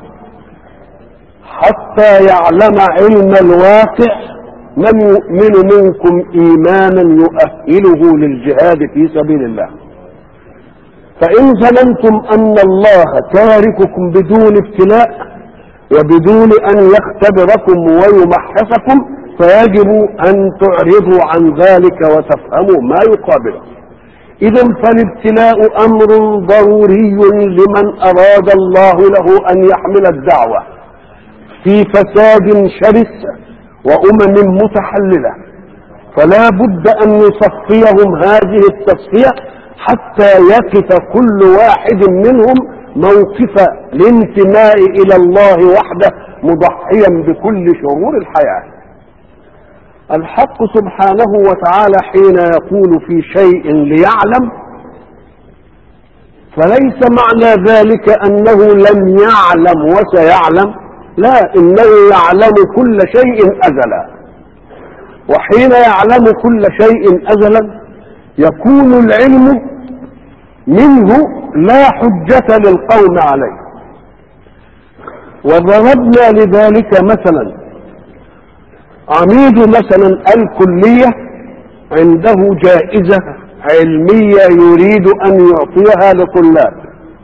حتى يعلم علم الواقع من يؤمن منكم إيمانا يؤهله للجهاد في سبيل الله فإن ظننتم أن الله تارككم بدون ابتلاء وبدون أن يختبركم ويمحصكم فيجب أن تعرضوا عن ذلك وتفهموا ما يقابله إذا فالابتلاء أمر ضروري لمن أراد الله له أن يحمل الدعوة في فساد شرس وأمم متحللة فلا بد أن يصفيهم هذه التصفية حتى يقف كل واحد منهم موقف الانتماء إلى الله وحده مضحيا بكل شرور الحياة الحق سبحانه وتعالى حين يقول في شيء ليعلم فليس معنى ذلك انه لم يعلم وسيعلم لا انه يعلم كل شيء ازلا وحين يعلم كل شيء ازلا يكون العلم منه لا حجة للقوم عليه وضربنا لذلك مثلا عميد مثلا الكلية عنده جائزة علمية يريد أن يعطيها لطلاب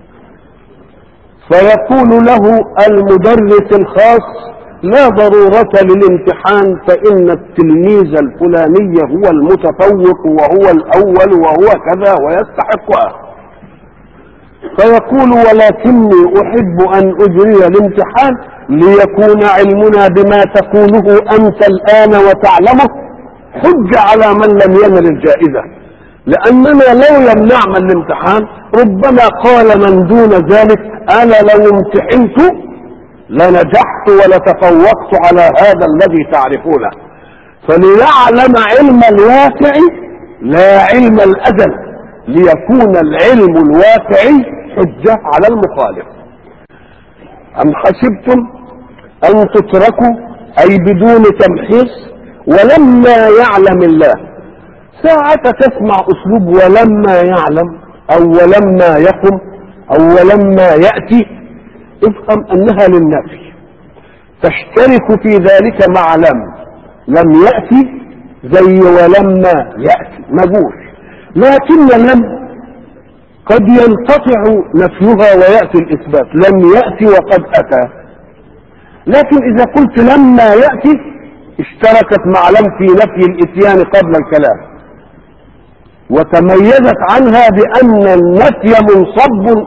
فيقول له المدرس الخاص لا ضرورة للامتحان فإن التلميذ الفلاني هو المتفوق وهو الأول وهو كذا ويستحقها فيقول ولكني أحب أن أجري الامتحان ليكون علمنا بما تقوله أنت الآن وتعلمه حج على من لم ينل الجائزة لأننا لو لم نعمل الامتحان ربما قال من دون ذلك أنا لو امتحنت لنجحت ولتفوقت على هذا الذي تعرفونه فليعلم علم الواقع لا علم الأزل ليكون العلم الواقعي حجة على المخالف أم حسبتم أن تتركوا أي بدون تمحيص ولما يعلم الله ساعة تسمع أسلوب ولما يعلم أو ولما يقم أو ولما يأتي افهم أنها للنفي تشترك في ذلك مع لم لم يأتي زي ولما يأتي مجوش لكن لم قد ينقطع نفيها ويأتي الإثبات لم يأتي وقد أتى لكن إذا قلت لما يأتي اشتركت مع لم في نفي الإتيان قبل الكلام وتميزت عنها بأن النفي منصب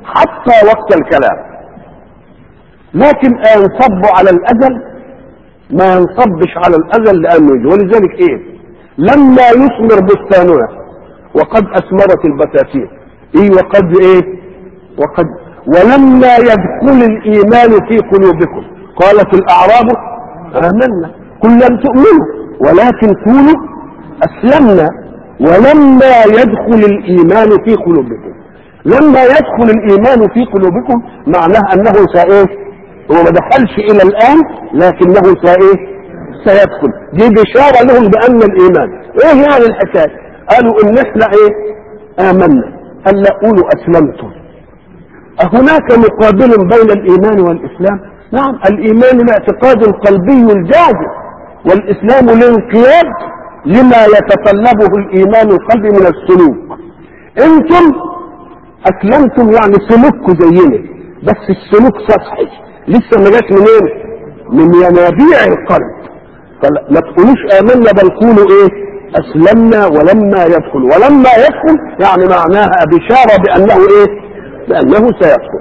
حتى وقت الكلام لكن ينصب على الأجل ما ينصبش على الأجل لأنه يجي ولذلك إيه لما يثمر بستانها وقد أثمرت البساتين إيه وقد إيه وقد ولما يدخل الإيمان في قلوبكم قالت الأعراب آمنا قل لم تؤمنوا ولكن قولوا أسلمنا ولما يدخل الإيمان في قلوبكم لما يدخل الإيمان في قلوبكم معناه أنه سإيه هو ما دخلش إلى الآن لكنه سإيه سيدخل دي بشارة لهم بأن الإيمان إيه يعني الحكاية قالوا إن إحنا إيه آمنا قال لا قولوا أسلمتم أهناك مقابل بين الإيمان والإسلام نعم الإيمان الاعتقاد القلبي الجازم والإسلام الانقياد لما يتطلبه الإيمان القلبي من السلوك أنتم أسلمتم يعني سلوككم زينا بس السلوك سطحي لسه ما جاش منين؟ من ينابيع القلب فلا تقولوش آمنا بل قولوا إيه؟ أسلمنا ولما يدخل ولما يدخل يعني معناها بشارة بأنه إيه؟ بأنه سيدخل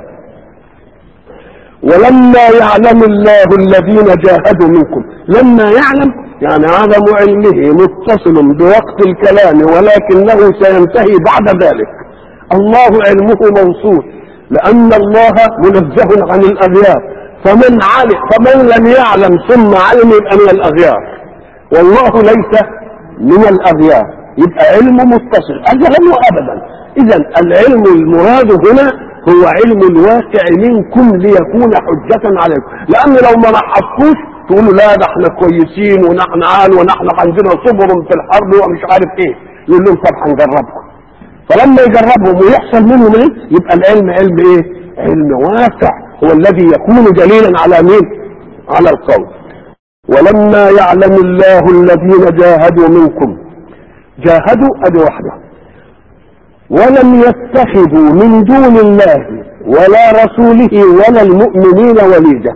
ولما يعلم الله الذين جاهدوا منكم لما يعلم يعني عدم علمه متصل بوقت الكلام ولكنه سينتهي بعد ذلك الله علمه موصول لأن الله منزه عن الأغيار فمن علم فمن لم يعلم ثم علم يبقى من الأغيار والله ليس من الأغيار يبقى علمه متصل أجلا وأبدا إذا العلم المراد هنا هو علم الواقع منكم ليكون حجة عليكم لأن لو ما نحفوش تقولوا لا ده احنا كويسين ونحن عال ونحن عندنا صبر في الحرب ومش عارف ايه يقول لهم طب هنجربكم فلما يجربهم ويحصل منهم ايه يبقى العلم علم ايه علم واسع هو الذي يكون دليلا على مين على القول ولما يعلم الله الذين جاهدوا منكم جاهدوا ادي واحده ولم يتخذوا من دون الله ولا رسوله ولا المؤمنين وليجة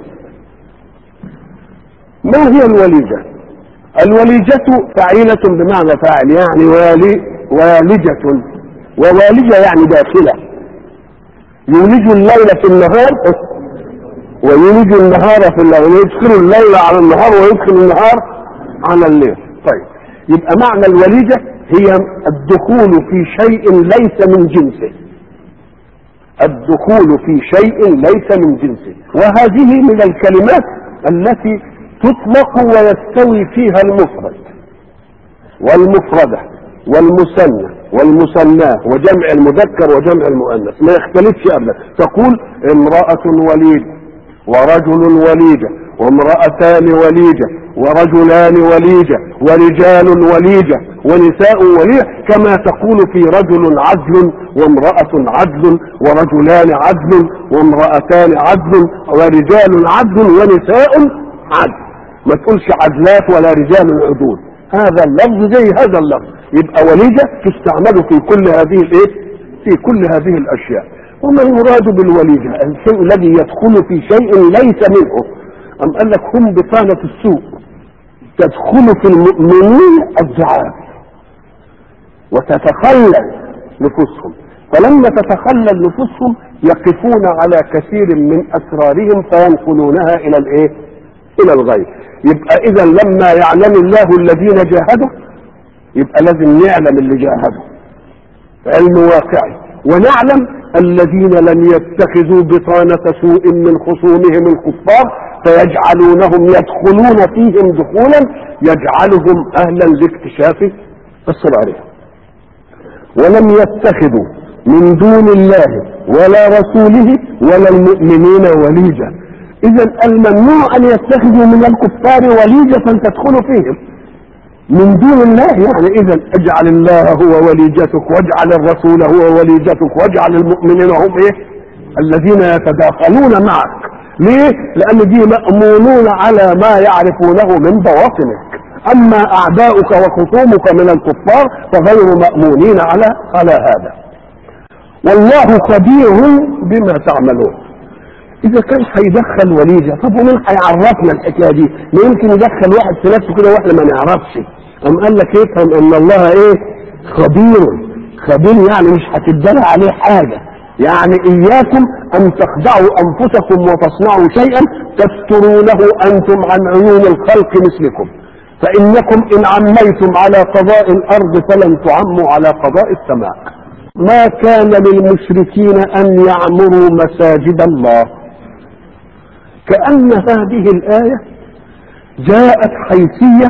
ما هي الوليجة الوليجة فعيلة بمعنى فاعل يعني والي والجة ووالجة يعني داخلة يولج الليل في النهار ويولج النهار في الليل ويدخل الليل على النهار ويدخل النهار على الليل طيب يبقى معنى الوليجة هي الدخول في شيء ليس من جنسه الدخول في شيء ليس من جنسه وهذه من الكلمات التي تطلق ويستوي فيها المفرد والمفردة والمثنى والمثناه وجمع المذكر وجمع المؤنث ما يختلفش ابدا تقول امرأة وليد ورجل وليدة وامرأتان وليدة ورجلان وليجة ورجال وليجة ونساء وليجة كما تقول في رجل عدل وامرأة عدل ورجلان عدل وامرأتان عدل ورجال عدل ونساء عدل ما تقولش عدلات ولا رجال عدول هذا اللفظ زي هذا اللفظ يبقى وليجة تستعمل في كل هذه الايه في كل هذه الاشياء وما المراد بالوليجة الشيء الذي يدخل في شيء ليس منه أم قال لك هم بطانة السوء تدخل في المؤمنين الدعاء وتتخلل نفوسهم فلما تتخلل نفوسهم يقفون على كثير من أسرارهم فينقلونها إلى الإيه؟ إلى الغيب يبقى إذا لما يعلم الله الذين جاهدوا يبقى لازم نعلم اللي جاهدوا علم واقعي ونعلم الذين لم يتخذوا بطانة سوء من خصومهم الكفار فيجعلونهم يدخلون فيهم دخولا يجعلهم اهلا لاكتشاف اسرارهم ولم يتخذوا من دون الله ولا رسوله ولا المؤمنين وليجا اذا الممنوع ان يتخذوا من الكفار وليجة تدخل فيهم من دون الله يعني اذا اجعل الله هو وليجتك واجعل الرسول هو وليجتك واجعل المؤمنين هم ايه الذين يتداخلون معك ليه لان دي مأمونون على ما يعرفونه من بواطنك اما اعداؤك وخصومك من الكفار فغير مأمونين على على هذا والله خبير بما تعملون اذا كان هيدخل وليجة طب ومين هيعرفنا الحكايه دي ما يمكن يدخل واحد في نفسه كده واحنا ما نعرفش ام قال لك افهم ان الله ايه خبير خبير يعني مش هتدلع عليه حاجه يعني إياكم أن تخدعوا أنفسكم وتصنعوا شيئا تسترونه أنتم عن عيون الخلق مثلكم فإنكم إن عميتم على قضاء الأرض فلن تعموا على قضاء السماء ما كان للمشركين أن يعمروا مساجد الله كأن هذه الآية جاءت حيثية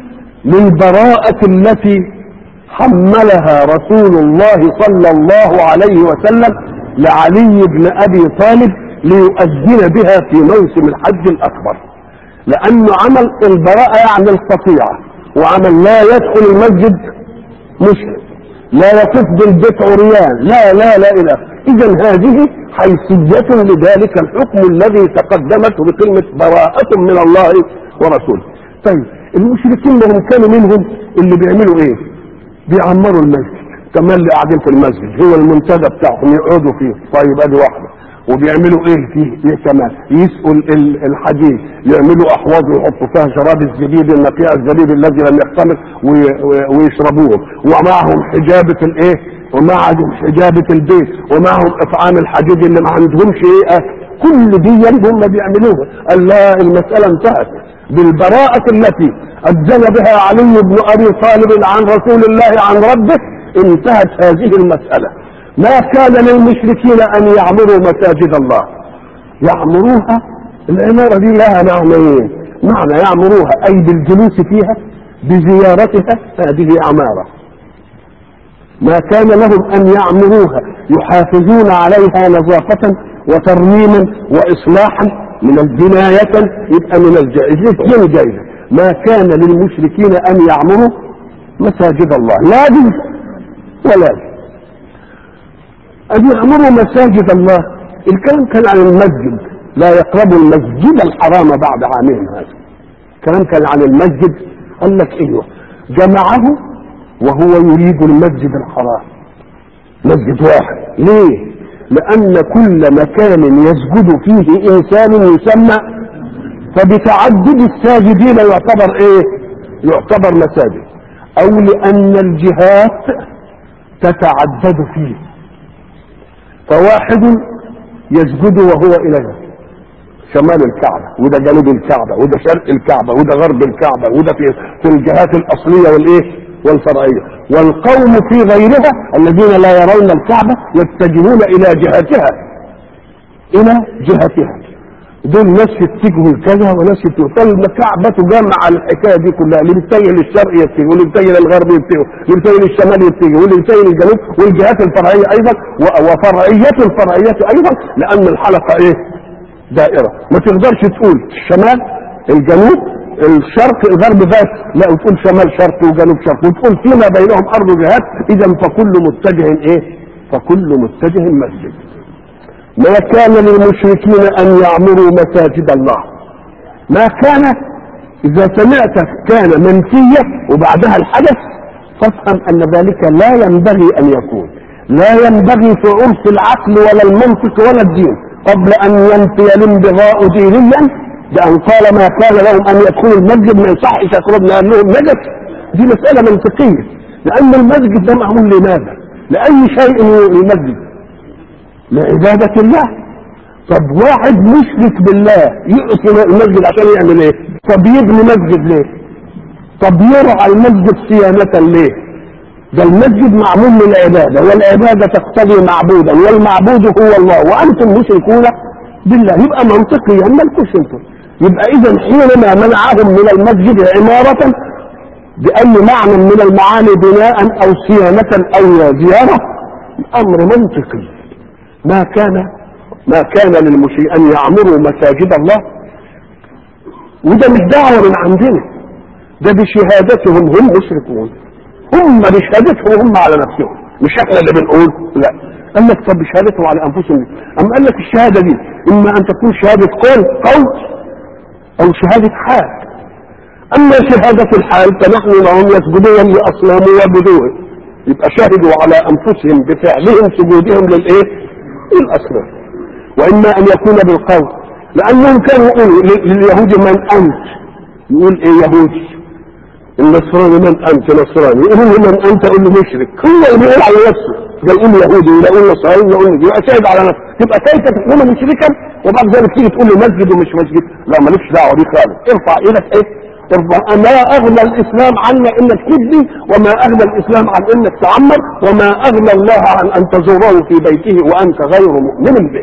للبراءة التي حملها رسول الله صلى الله عليه وسلم لعلي بن ابي طالب ليؤذن بها في موسم الحج الاكبر لانه عمل البراءة يعني القطيعة وعمل لا يدخل المسجد مشرك لا يطوف بالبيت عريان لا لا لا اله اذا هذه حيثية لذلك الحكم الذي تقدمته بكلمة براءة من الله ورسوله طيب المشركين لهم كانوا منهم اللي بيعملوا ايه بيعمروا المسجد كمان اللي قاعدين في المسجد هو المنتدى بتاعهم يقعدوا فيه طيب ادي واحده وبيعملوا ايه فيه ايه كمان يسقوا ال- الحديد يعملوا احواض ويحطوا فيها شراب الزبيب النقيع الزبيب الذي لم يختلط وي- وي- ويشربوه ومعهم حجابه الايه ومعهم حجابه البيت ومعهم اطعام الحديد اللي ما عندهمش ايه أكل. كل دي هم بيعملوها قال لا المساله انتهت بالبراءة التي أجزل بها علي بن أبي طالب عن رسول الله عن ربه انتهت هذه المسألة ما كان للمشركين أن يعمروا مساجد الله يعمروها العمارة دي لها معنيين معنى يعمروها أي بالجلوس فيها بزيارتها هذه عمارة ما كان لهم أن يعمروها يحافظون عليها نظافة وترميما وإصلاحا من الجناية يبقى من الجائز الاثنين جائزة ما كان للمشركين أن يعمروا مساجد الله لا دي ولا دي أن يعمروا مساجد الله الكلام كان عن المسجد لا يقربوا المسجد الحرام بعد عامهم هذا الكلام كان عن المسجد قال لك ايوه جمعه وهو يريد المسجد الحرام مسجد واحد ليه لان كل مكان يسجد فيه انسان يسمى فبتعدد الساجدين يعتبر ايه يعتبر مساجد او لان الجهات تتعدد فيه فواحد يسجد وهو اليه شمال الكعبة وده جنوب الكعبة وده شرق الكعبة وده غرب الكعبة وده في في الجهات الأصلية والإيه والفرعية والقوم في غيرها الذين لا يرون الكعبة يتجهون إلى جهتها إلى جهتها دول ناس يتجهوا لكذا وناس يتجهوا الكعبة تجمع الحكاية دي كلها اللي بيتجه للشرق يتجه واللي بيتجه للغرب يتجه واللي بيتجه للشمال يتجه واللي بيتجه للجنوب والجهات الفرعية أيضا و- وفرعية الفرعية أيضا لأن الحلقة إيه دائرة ما تقدرش تقول الشمال الجنوب الشرق الغرب بس لا وتقول شمال شرق وجنوب شرق وتقول فيما بينهم ارض جهات اذا فكل متجه ايه فكل متجه مسجد ما كان للمشركين ان يعمروا مساجد الله ما كان اذا سمعت كان منفية وبعدها الحدث فافهم ان ذلك لا ينبغي ان يكون لا ينبغي في عرف العقل ولا المنطق ولا الدين قبل ان ينفي الانبغاء دينيا بان قال ما كان لهم ان يدخلوا المسجد ما يصحش يخرجنا لانهم نجس دي مساله منطقيه لان المسجد ده معمول لماذا؟ لاي شيء المسجد لعباده الله طب واحد مشرك بالله يقصد المسجد عشان يعمل ايه؟ طب يبني مسجد ليه؟ طب يرعى المسجد صيانه ليه؟ ده المسجد معمول للعبادة والعبادة تقتضي معبودا والمعبود هو الله وأنتم مشركون بالله يبقى منطقيا مالكوش انتم يبقى إذا حينما منعهم من المسجد عمارة بأي معنى من المعاني بناء أو صيانة أو زيارة أمر منطقي ما كان ما كان للمشركين أن يعمروا مساجد الله وده مش دعوة من عندنا ده بشهادتهم هم مشركون هم بشهادتهم هم على نفسهم مش احنا اللي بنقول لا قال لك طب بشهادتهم على انفسهم اما قال لك الشهاده دي اما ان تكون شهاده قول قول او شهاده حال اما شهاده الحال فنحن لهم يسجدون لاصنام وبدوه يبقى شهدوا على انفسهم بفعلهم سجودهم للايه؟ للاصنام واما ان يكون بالقول لانهم كانوا يقولوا لليهود من انت يقول ايه يهودي النصراني من انت نصراني يقول له من انت يقول له مشرك هو اللي بيقول على نفسه ده يقول يهودي ولا يقول نصراني ولا يقول يبقى شاهد على نفسه تبقى كيف تكون مشركا وبعد ذلك تيجي تقول لي مسجد ومش مسجد لا مالكش دعوه بيه خالص ارفع ايدك ايه ارفع ما اغنى الاسلام عنا انك تبني وما اغنى الاسلام عن انك تعمر وما اغنى الله عن ان تزوره في بيته وانت غير مؤمن به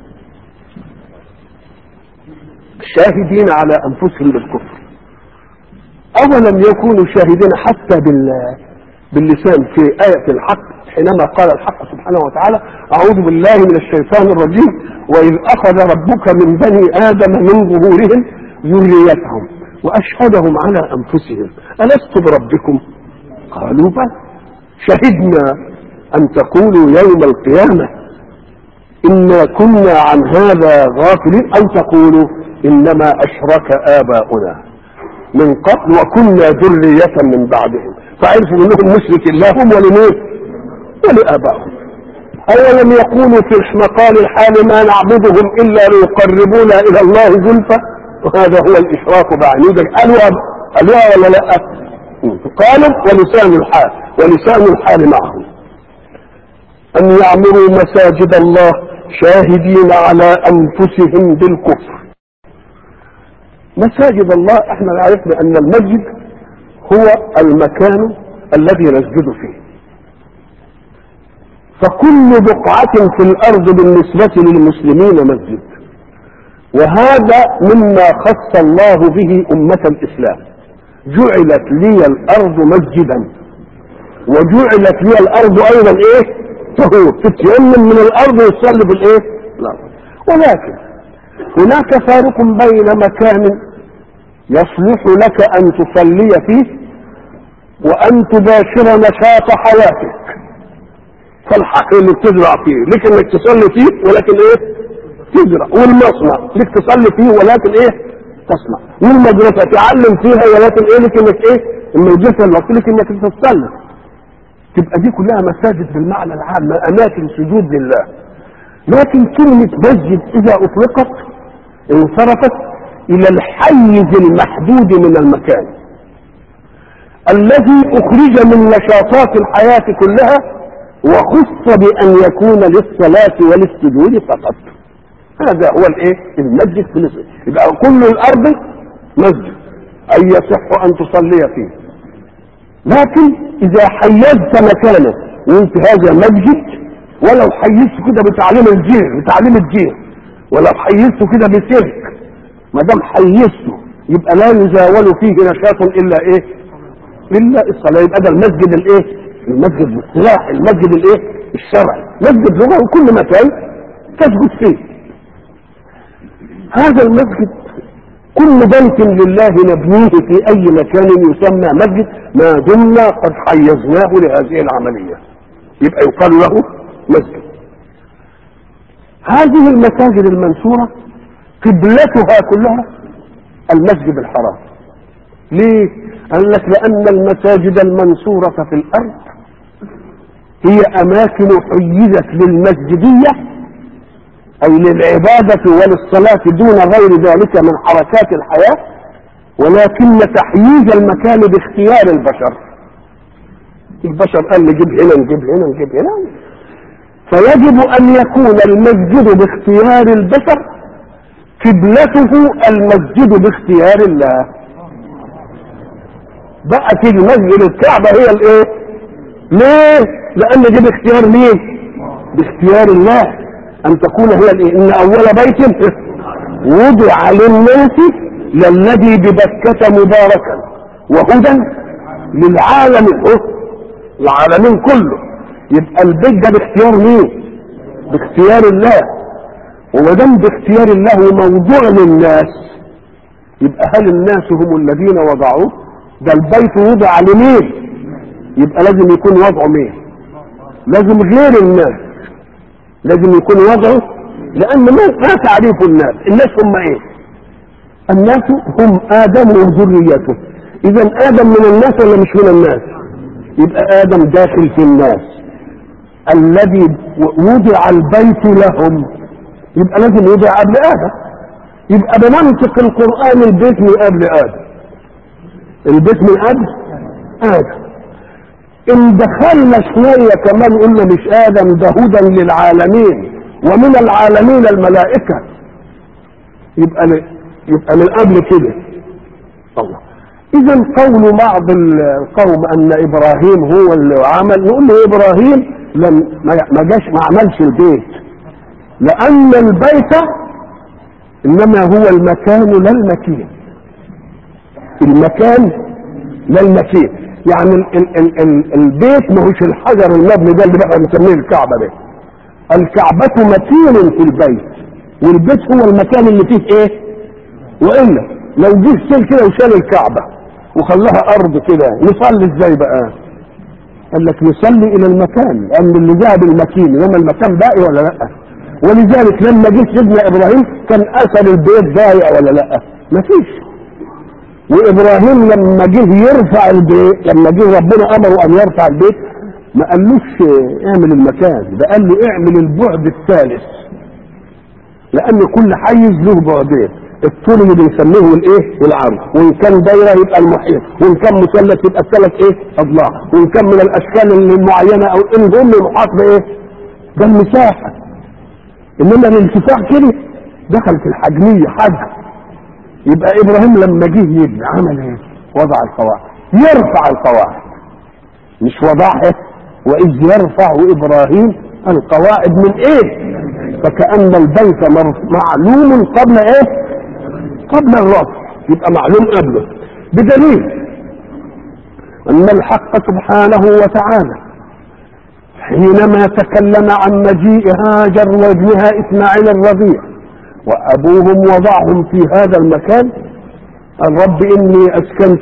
شاهدين على انفسهم بالكفر اولم يكونوا شاهدين حتى بال باللسان في آية الحق حينما قال الحق سبحانه وتعالى أعوذ بالله من الشيطان الرجيم وإذ أخذ ربك من بني آدم من ظهورهم ذريتهم وأشهدهم على أنفسهم ألست بربكم قالوا بل شهدنا أن تقولوا يوم القيامة إنا كنا عن هذا غافلين أو تقولوا إنما أشرك آباؤنا من قبل وكنا ذرية من بعدهم فعرفوا انهم مشرك لهم ولمين ولآبائهم أولم يقولوا في المقال الحال ما نعبدهم إلا ليقربونا إلى الله زلفى وهذا هو الإشراك بعينه قالوا قالوا ولا لا قالوا ولسان الحال ولسان الحال معهم أن يعمروا مساجد الله شاهدين على أنفسهم بالكفر مساجد الله احنا عرفنا أن المسجد هو المكان الذي نسجد فيه فكل بقعة في الأرض بالنسبة للمسلمين مسجد وهذا مما خص الله به أمة الإسلام جعلت لي الأرض مسجدا وجعلت لي الأرض أيضا إيه طهور تتيمم من الأرض وتصلي في الإيه لا. ولكن هناك فارق بين مكان يصلح لك أن تصلي فيه وأن تباشر نشاط حياتك فالحق اللي بتزرع فيه لك انك تصلي فيه ولكن ايه تزرع والمصنع لك تصلي فيه ولكن ايه تصنع والمدرسة تعلم فيها ولكن ايه لك انك ايه المدرسة الوقت لك انك تتصلي تبقى دي كلها مساجد بالمعنى العام اماكن سجود لله لكن كلمة مسجد اذا اطلقت انصرفت الى الحيز المحدود من المكان الذي اخرج من نشاطات الحياة كلها وخص بان يكون للصلاة وللسجود فقط هذا هو الايه المسجد في الاسم يبقى كل الارض مسجد اي يصح ان تصلي فيه لكن اذا حيزت مكانه وانت هذا مسجد ولو حيزته كده بتعليم الجير بتعليم الجير ولو حيزته كده بسلك ما دام حيزته يبقى لا يزاول فيه نشاط الا ايه الا الصلاه يبقى ده المسجد الايه المسجد الاصطلاح المسجد الايه الشرعي مسجد لغه وكل مكان تسجد فيه هذا المسجد كل بيت لله نبنيه في اي مكان يسمى مسجد ما دمنا قد حيزناه لهذه العمليه يبقى يقال له مسجد هذه المساجد المنصوره قبلتها كلها المسجد الحرام ليه قال لك لان المساجد المنصوره في الارض هي اماكن حيزت للمسجديه اي للعباده وللصلاه دون غير ذلك من حركات الحياه ولكن تحييز المكان باختيار البشر البشر قال نجيب هنا نجيب هنا نجيب هنا فيجب ان يكون المسجد باختيار البشر قبلته المسجد باختيار الله بقى تيجي مسجد الكعبة هي الايه ليه لان دي باختيار مين باختيار الله ان تكون هي الايه ان اول بيت وضع للناس للذي ببكة مباركا وهدى للعالم العالمين كله يبقى البيت ده باختيار مين باختيار الله وما دام باختيار الله موضوع للناس يبقى هل الناس هم الذين وضعوه ده البيت وضع لمين يبقى لازم يكون وضعه مين لازم غير الناس لازم يكون وضعه لان ما ما تعريف الناس الناس هم ايه الناس هم ادم وذريته اذا ادم من الناس ولا مش من الناس يبقى ادم داخل في الناس الذي وضع البيت لهم يبقى لازم يوضع قبل ادم يبقى بمنطق القران البيت من قبل ادم البيت من قبل ادم ان دخلنا شويه كمان قلنا مش ادم ده هدى للعالمين ومن العالمين الملائكه يبقى ل... يبقى من قبل كده الله اذا قول بعض القوم ان ابراهيم هو اللي عمل نقول له ابراهيم لم ما جاش ما عملش البيت لان البيت انما هو المكان لا المكين المكان لا المكين يعني ال ال ال ال البيت ما هوش الحجر المبني ده اللي بقى مسميه الكعبه ده الكعبة متين في البيت والبيت هو المكان اللي فيه ايه والا لو جه سيل كده وشال الكعبة وخلاها ارض كده نصلي ازاي بقى قال لك نصلي الى المكان لان اللي ذهب المكين انما المكان باقي ولا لا ولذلك لما جه سيدنا ابراهيم كان اثر البيت ضايع ولا لا مفيش وابراهيم لما جه يرفع البيت لما جه ربنا امره ان يرفع البيت ما قالوش اعمل المكان ده قال له اعمل البعد الثالث لان كل حيز له بعدين الطول اللي بنسميه الايه العرض وان كان دايره يبقى المحيط وان كان مثلث يبقى الثلاث ايه اضلاع وان كان من الاشكال المعينه او ان هم محاط بايه ده المساحه انما الانفتاح كده دخل في الحجميه حجم يبقى ابراهيم لما جه يبني عمل ايه وضع القواعد يرفع القواعد مش وضعها واذ يرفع ابراهيم القواعد من ايه فكأن البيت معلوم قبل ايه قبل الرفع يبقى معلوم قبله بدليل ان الحق سبحانه وتعالى حينما تكلم عن مجيء هاجر وابنها اسماعيل الرضيع وابوهم وضعهم في هذا المكان الرب اني اسكنت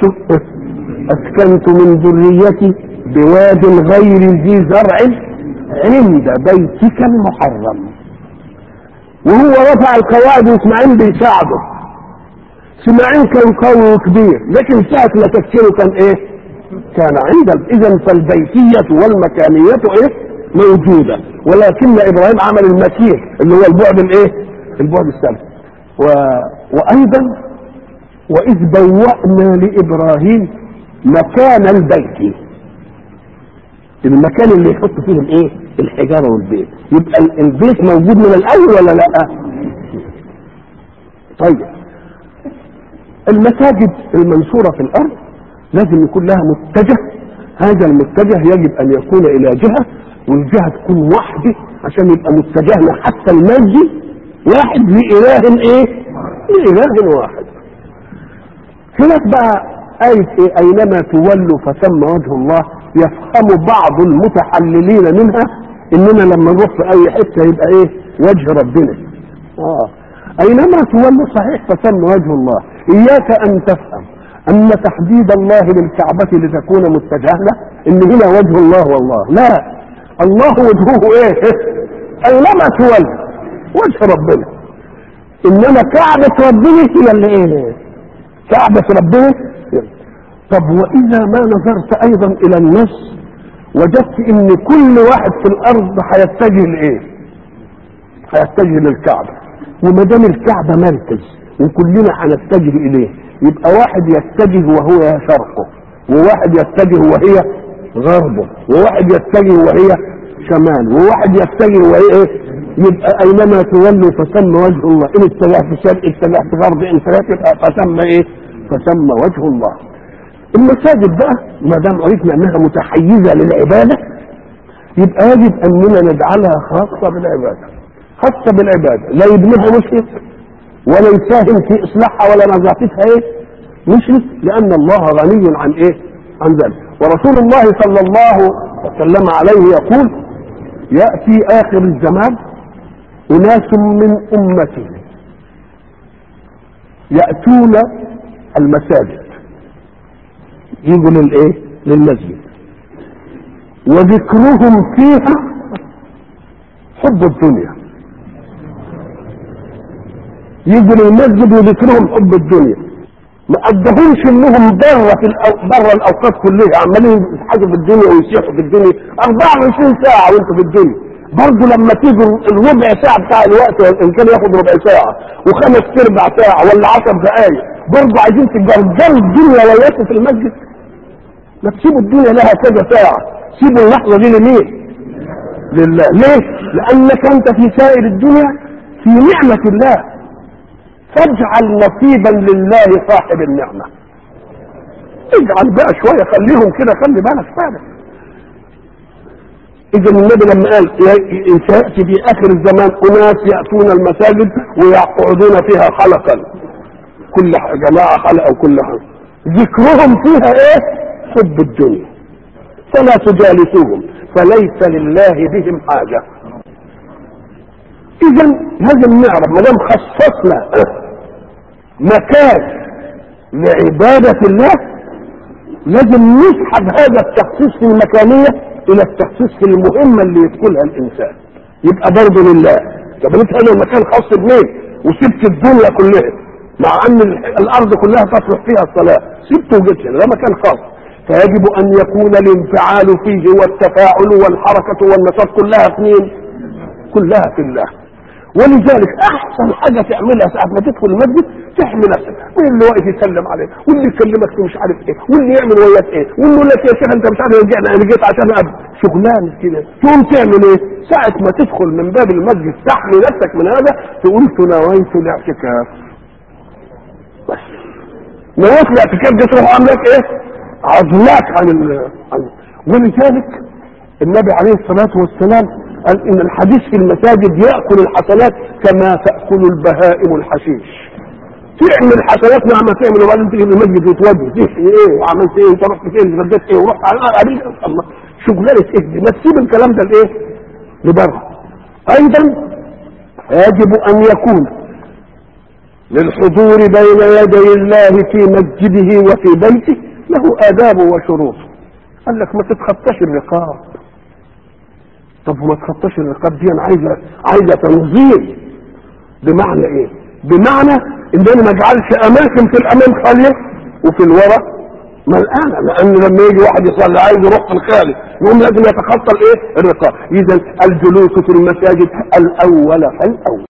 اسكنت من ذريتي بواد غير ذي زرع عند بيتك المحرم وهو رفع القواعد واسماعيل بيساعده اسماعيل كان قوي كبير لكن ساعة ما تفكيره كان ايه كان عند اذا فالبيتية والمكانية ايه موجودة ولكن ابراهيم عمل المكين اللي هو البعد الايه البعد السلبي و... وايضا واذ بوأنا لابراهيم مكان البيت المكان اللي يحط فيه الايه الحجاره والبيت يبقى البيت موجود من الاول ولا لا طيب المساجد المنشوره في الارض لازم يكون لها متجه هذا المتجه يجب ان يكون الى جهه والجهه تكون واحده عشان يبقى متجهنا حتى المسجد واحد لإله ايه لإله واحد هناك بقى آية إيه أينما تولوا فثم وجه الله يفهم بعض المتحللين منها إننا لما نروح في أي حتة يبقى إيه وجه ربنا آه أينما تولوا صحيح فثم وجه الله إياك أن تفهم أن تحديد الله للكعبة لتكون متجهة إن هنا وجه الله والله لا الله وجهه إيه أينما تولوا وجه ربنا إنما كعبة ربنا هي اللي إيه كعبة ربنا طب واذا ما نظرت ايضا الى النص وجدت ان كل واحد في الارض هيتجه لايه هيتجه للكعبه وما دام الكعبه مركز وكلنا هنتجه اليه يبقى واحد يتجه وهو شرقه وواحد يتجه وهي غربه وواحد يتجه وهي شمال وواحد يتجه وهي ايه يبقى اينما تولوا فثم وجه الله ان اتجهت في شرق اتجهت في غرب ان اتجهت يبقى فثم ايه فثم وجه الله المساجد بقى ما دام عرفنا انها متحيزه للعباده يبقى يجب اننا نجعلها خاصه بالعباده خاصه بالعباده لا يبنيها مشرك ولا يساهم في اصلاحها ولا نظافتها ايه مشرك لان الله غني عن ايه عن ذلك ورسول الله صلى الله وسلم عليه يقول ياتي اخر الزمان اناس من امتي ياتون المساجد يجوا للايه للمسجد وذكرهم فيها حب الدنيا يجوا للمسجد وذكرهم حب الدنيا ما قدهمش انهم بره في الأو... بره الاوقات كلها عمالين يضحكوا في الدنيا ويسيحوا في الدنيا 24 ساعه وانتوا في الدنيا برضه لما تيجوا الربع ساعه بتاع الوقت ان كان ياخد ربع ساعه وخمس ارباع ساعه ولا 10 دقائق برضه عايزين تجرجروا الدنيا وياكم في المسجد ما تسيبوا الدنيا لها كذا ساعة سيبوا اللحظة دي لمين لله ليه لأنك أنت في سائر الدنيا في نعمة الله فاجعل نصيبا لله صاحب النعمة اجعل بقى شوية خليهم كده خلي بالك فعلا إذا النبي لما قال سيأتي في آخر الزمان أناس يأتون المساجد ويقعدون فيها خلقا كل جماعة خلقة وكل حاجة ذكرهم فيها إيه؟ حب الدنيا فلا تجالسوهم فليس لله بهم حاجة إذا لازم نعرف ما دام خصصنا مكان لعبادة الله لازم نسحب هذا التخصيص في المكانية الى التخصيص في المهمه اللي يدخلها الانسان يبقى برضه لله طب انت هذا المكان خاص بمين وسبت الدنيا كلها مع ان الارض كلها تصلح فيها الصلاه سبته وجبت ده مكان خاص فيجب ان يكون الانفعال فيه والتفاعل والحركه والنشاط كلها في مين؟ كلها في الله ولذلك احسن حاجه تعملها ساعه ما تدخل المسجد تحمي نفسك واللي واقف يسلم عليك واللي يكلمك في مش عارف ايه واللي يعمل وياك ايه واللي يقول لك يا شيخ انت مش عارف رجعنا انا جيت عشان ابدا شغلانه كده تقوم تعمل ايه؟ ساعه ما تدخل من باب المسجد تحمي نفسك من هذا تقول تناويت الاعتكاف بس نويت الاعتكاف دي تروح عاملك ايه؟ عزلاك عن ال... عن ولذلك النبي عليه الصلاه والسلام قال ان الحديث في المساجد ياكل الحسنات كما تاكل البهائم الحشيش تعمل حسنات مع ما تعمل وبعدين تيجي المسجد وتودي تيجي ايه وعملت ايه انت رحت فين اتغديت ايه ورحت على قابلت الله شغلانه ايه دي ما تسيب الكلام ده لايه؟ لبره ايضا يجب ان يكون للحضور بين يدي الله في مسجده وفي بيته له آداب وشروط قال لك ما تتخطاش الرقاب طب وما تخطاش الرقاب دي انا عايزه عايزه تنظيم بمعنى ايه؟ بمعنى ان انا ما اجعلش اماكن في الامام خاليه وفي الورا ملقانه لان لما يجي واحد يصلي عايز يروح في الخارج يقوم لازم يتخطى الايه؟ الرقاب اذا الجلوس في المساجد الاول فالاول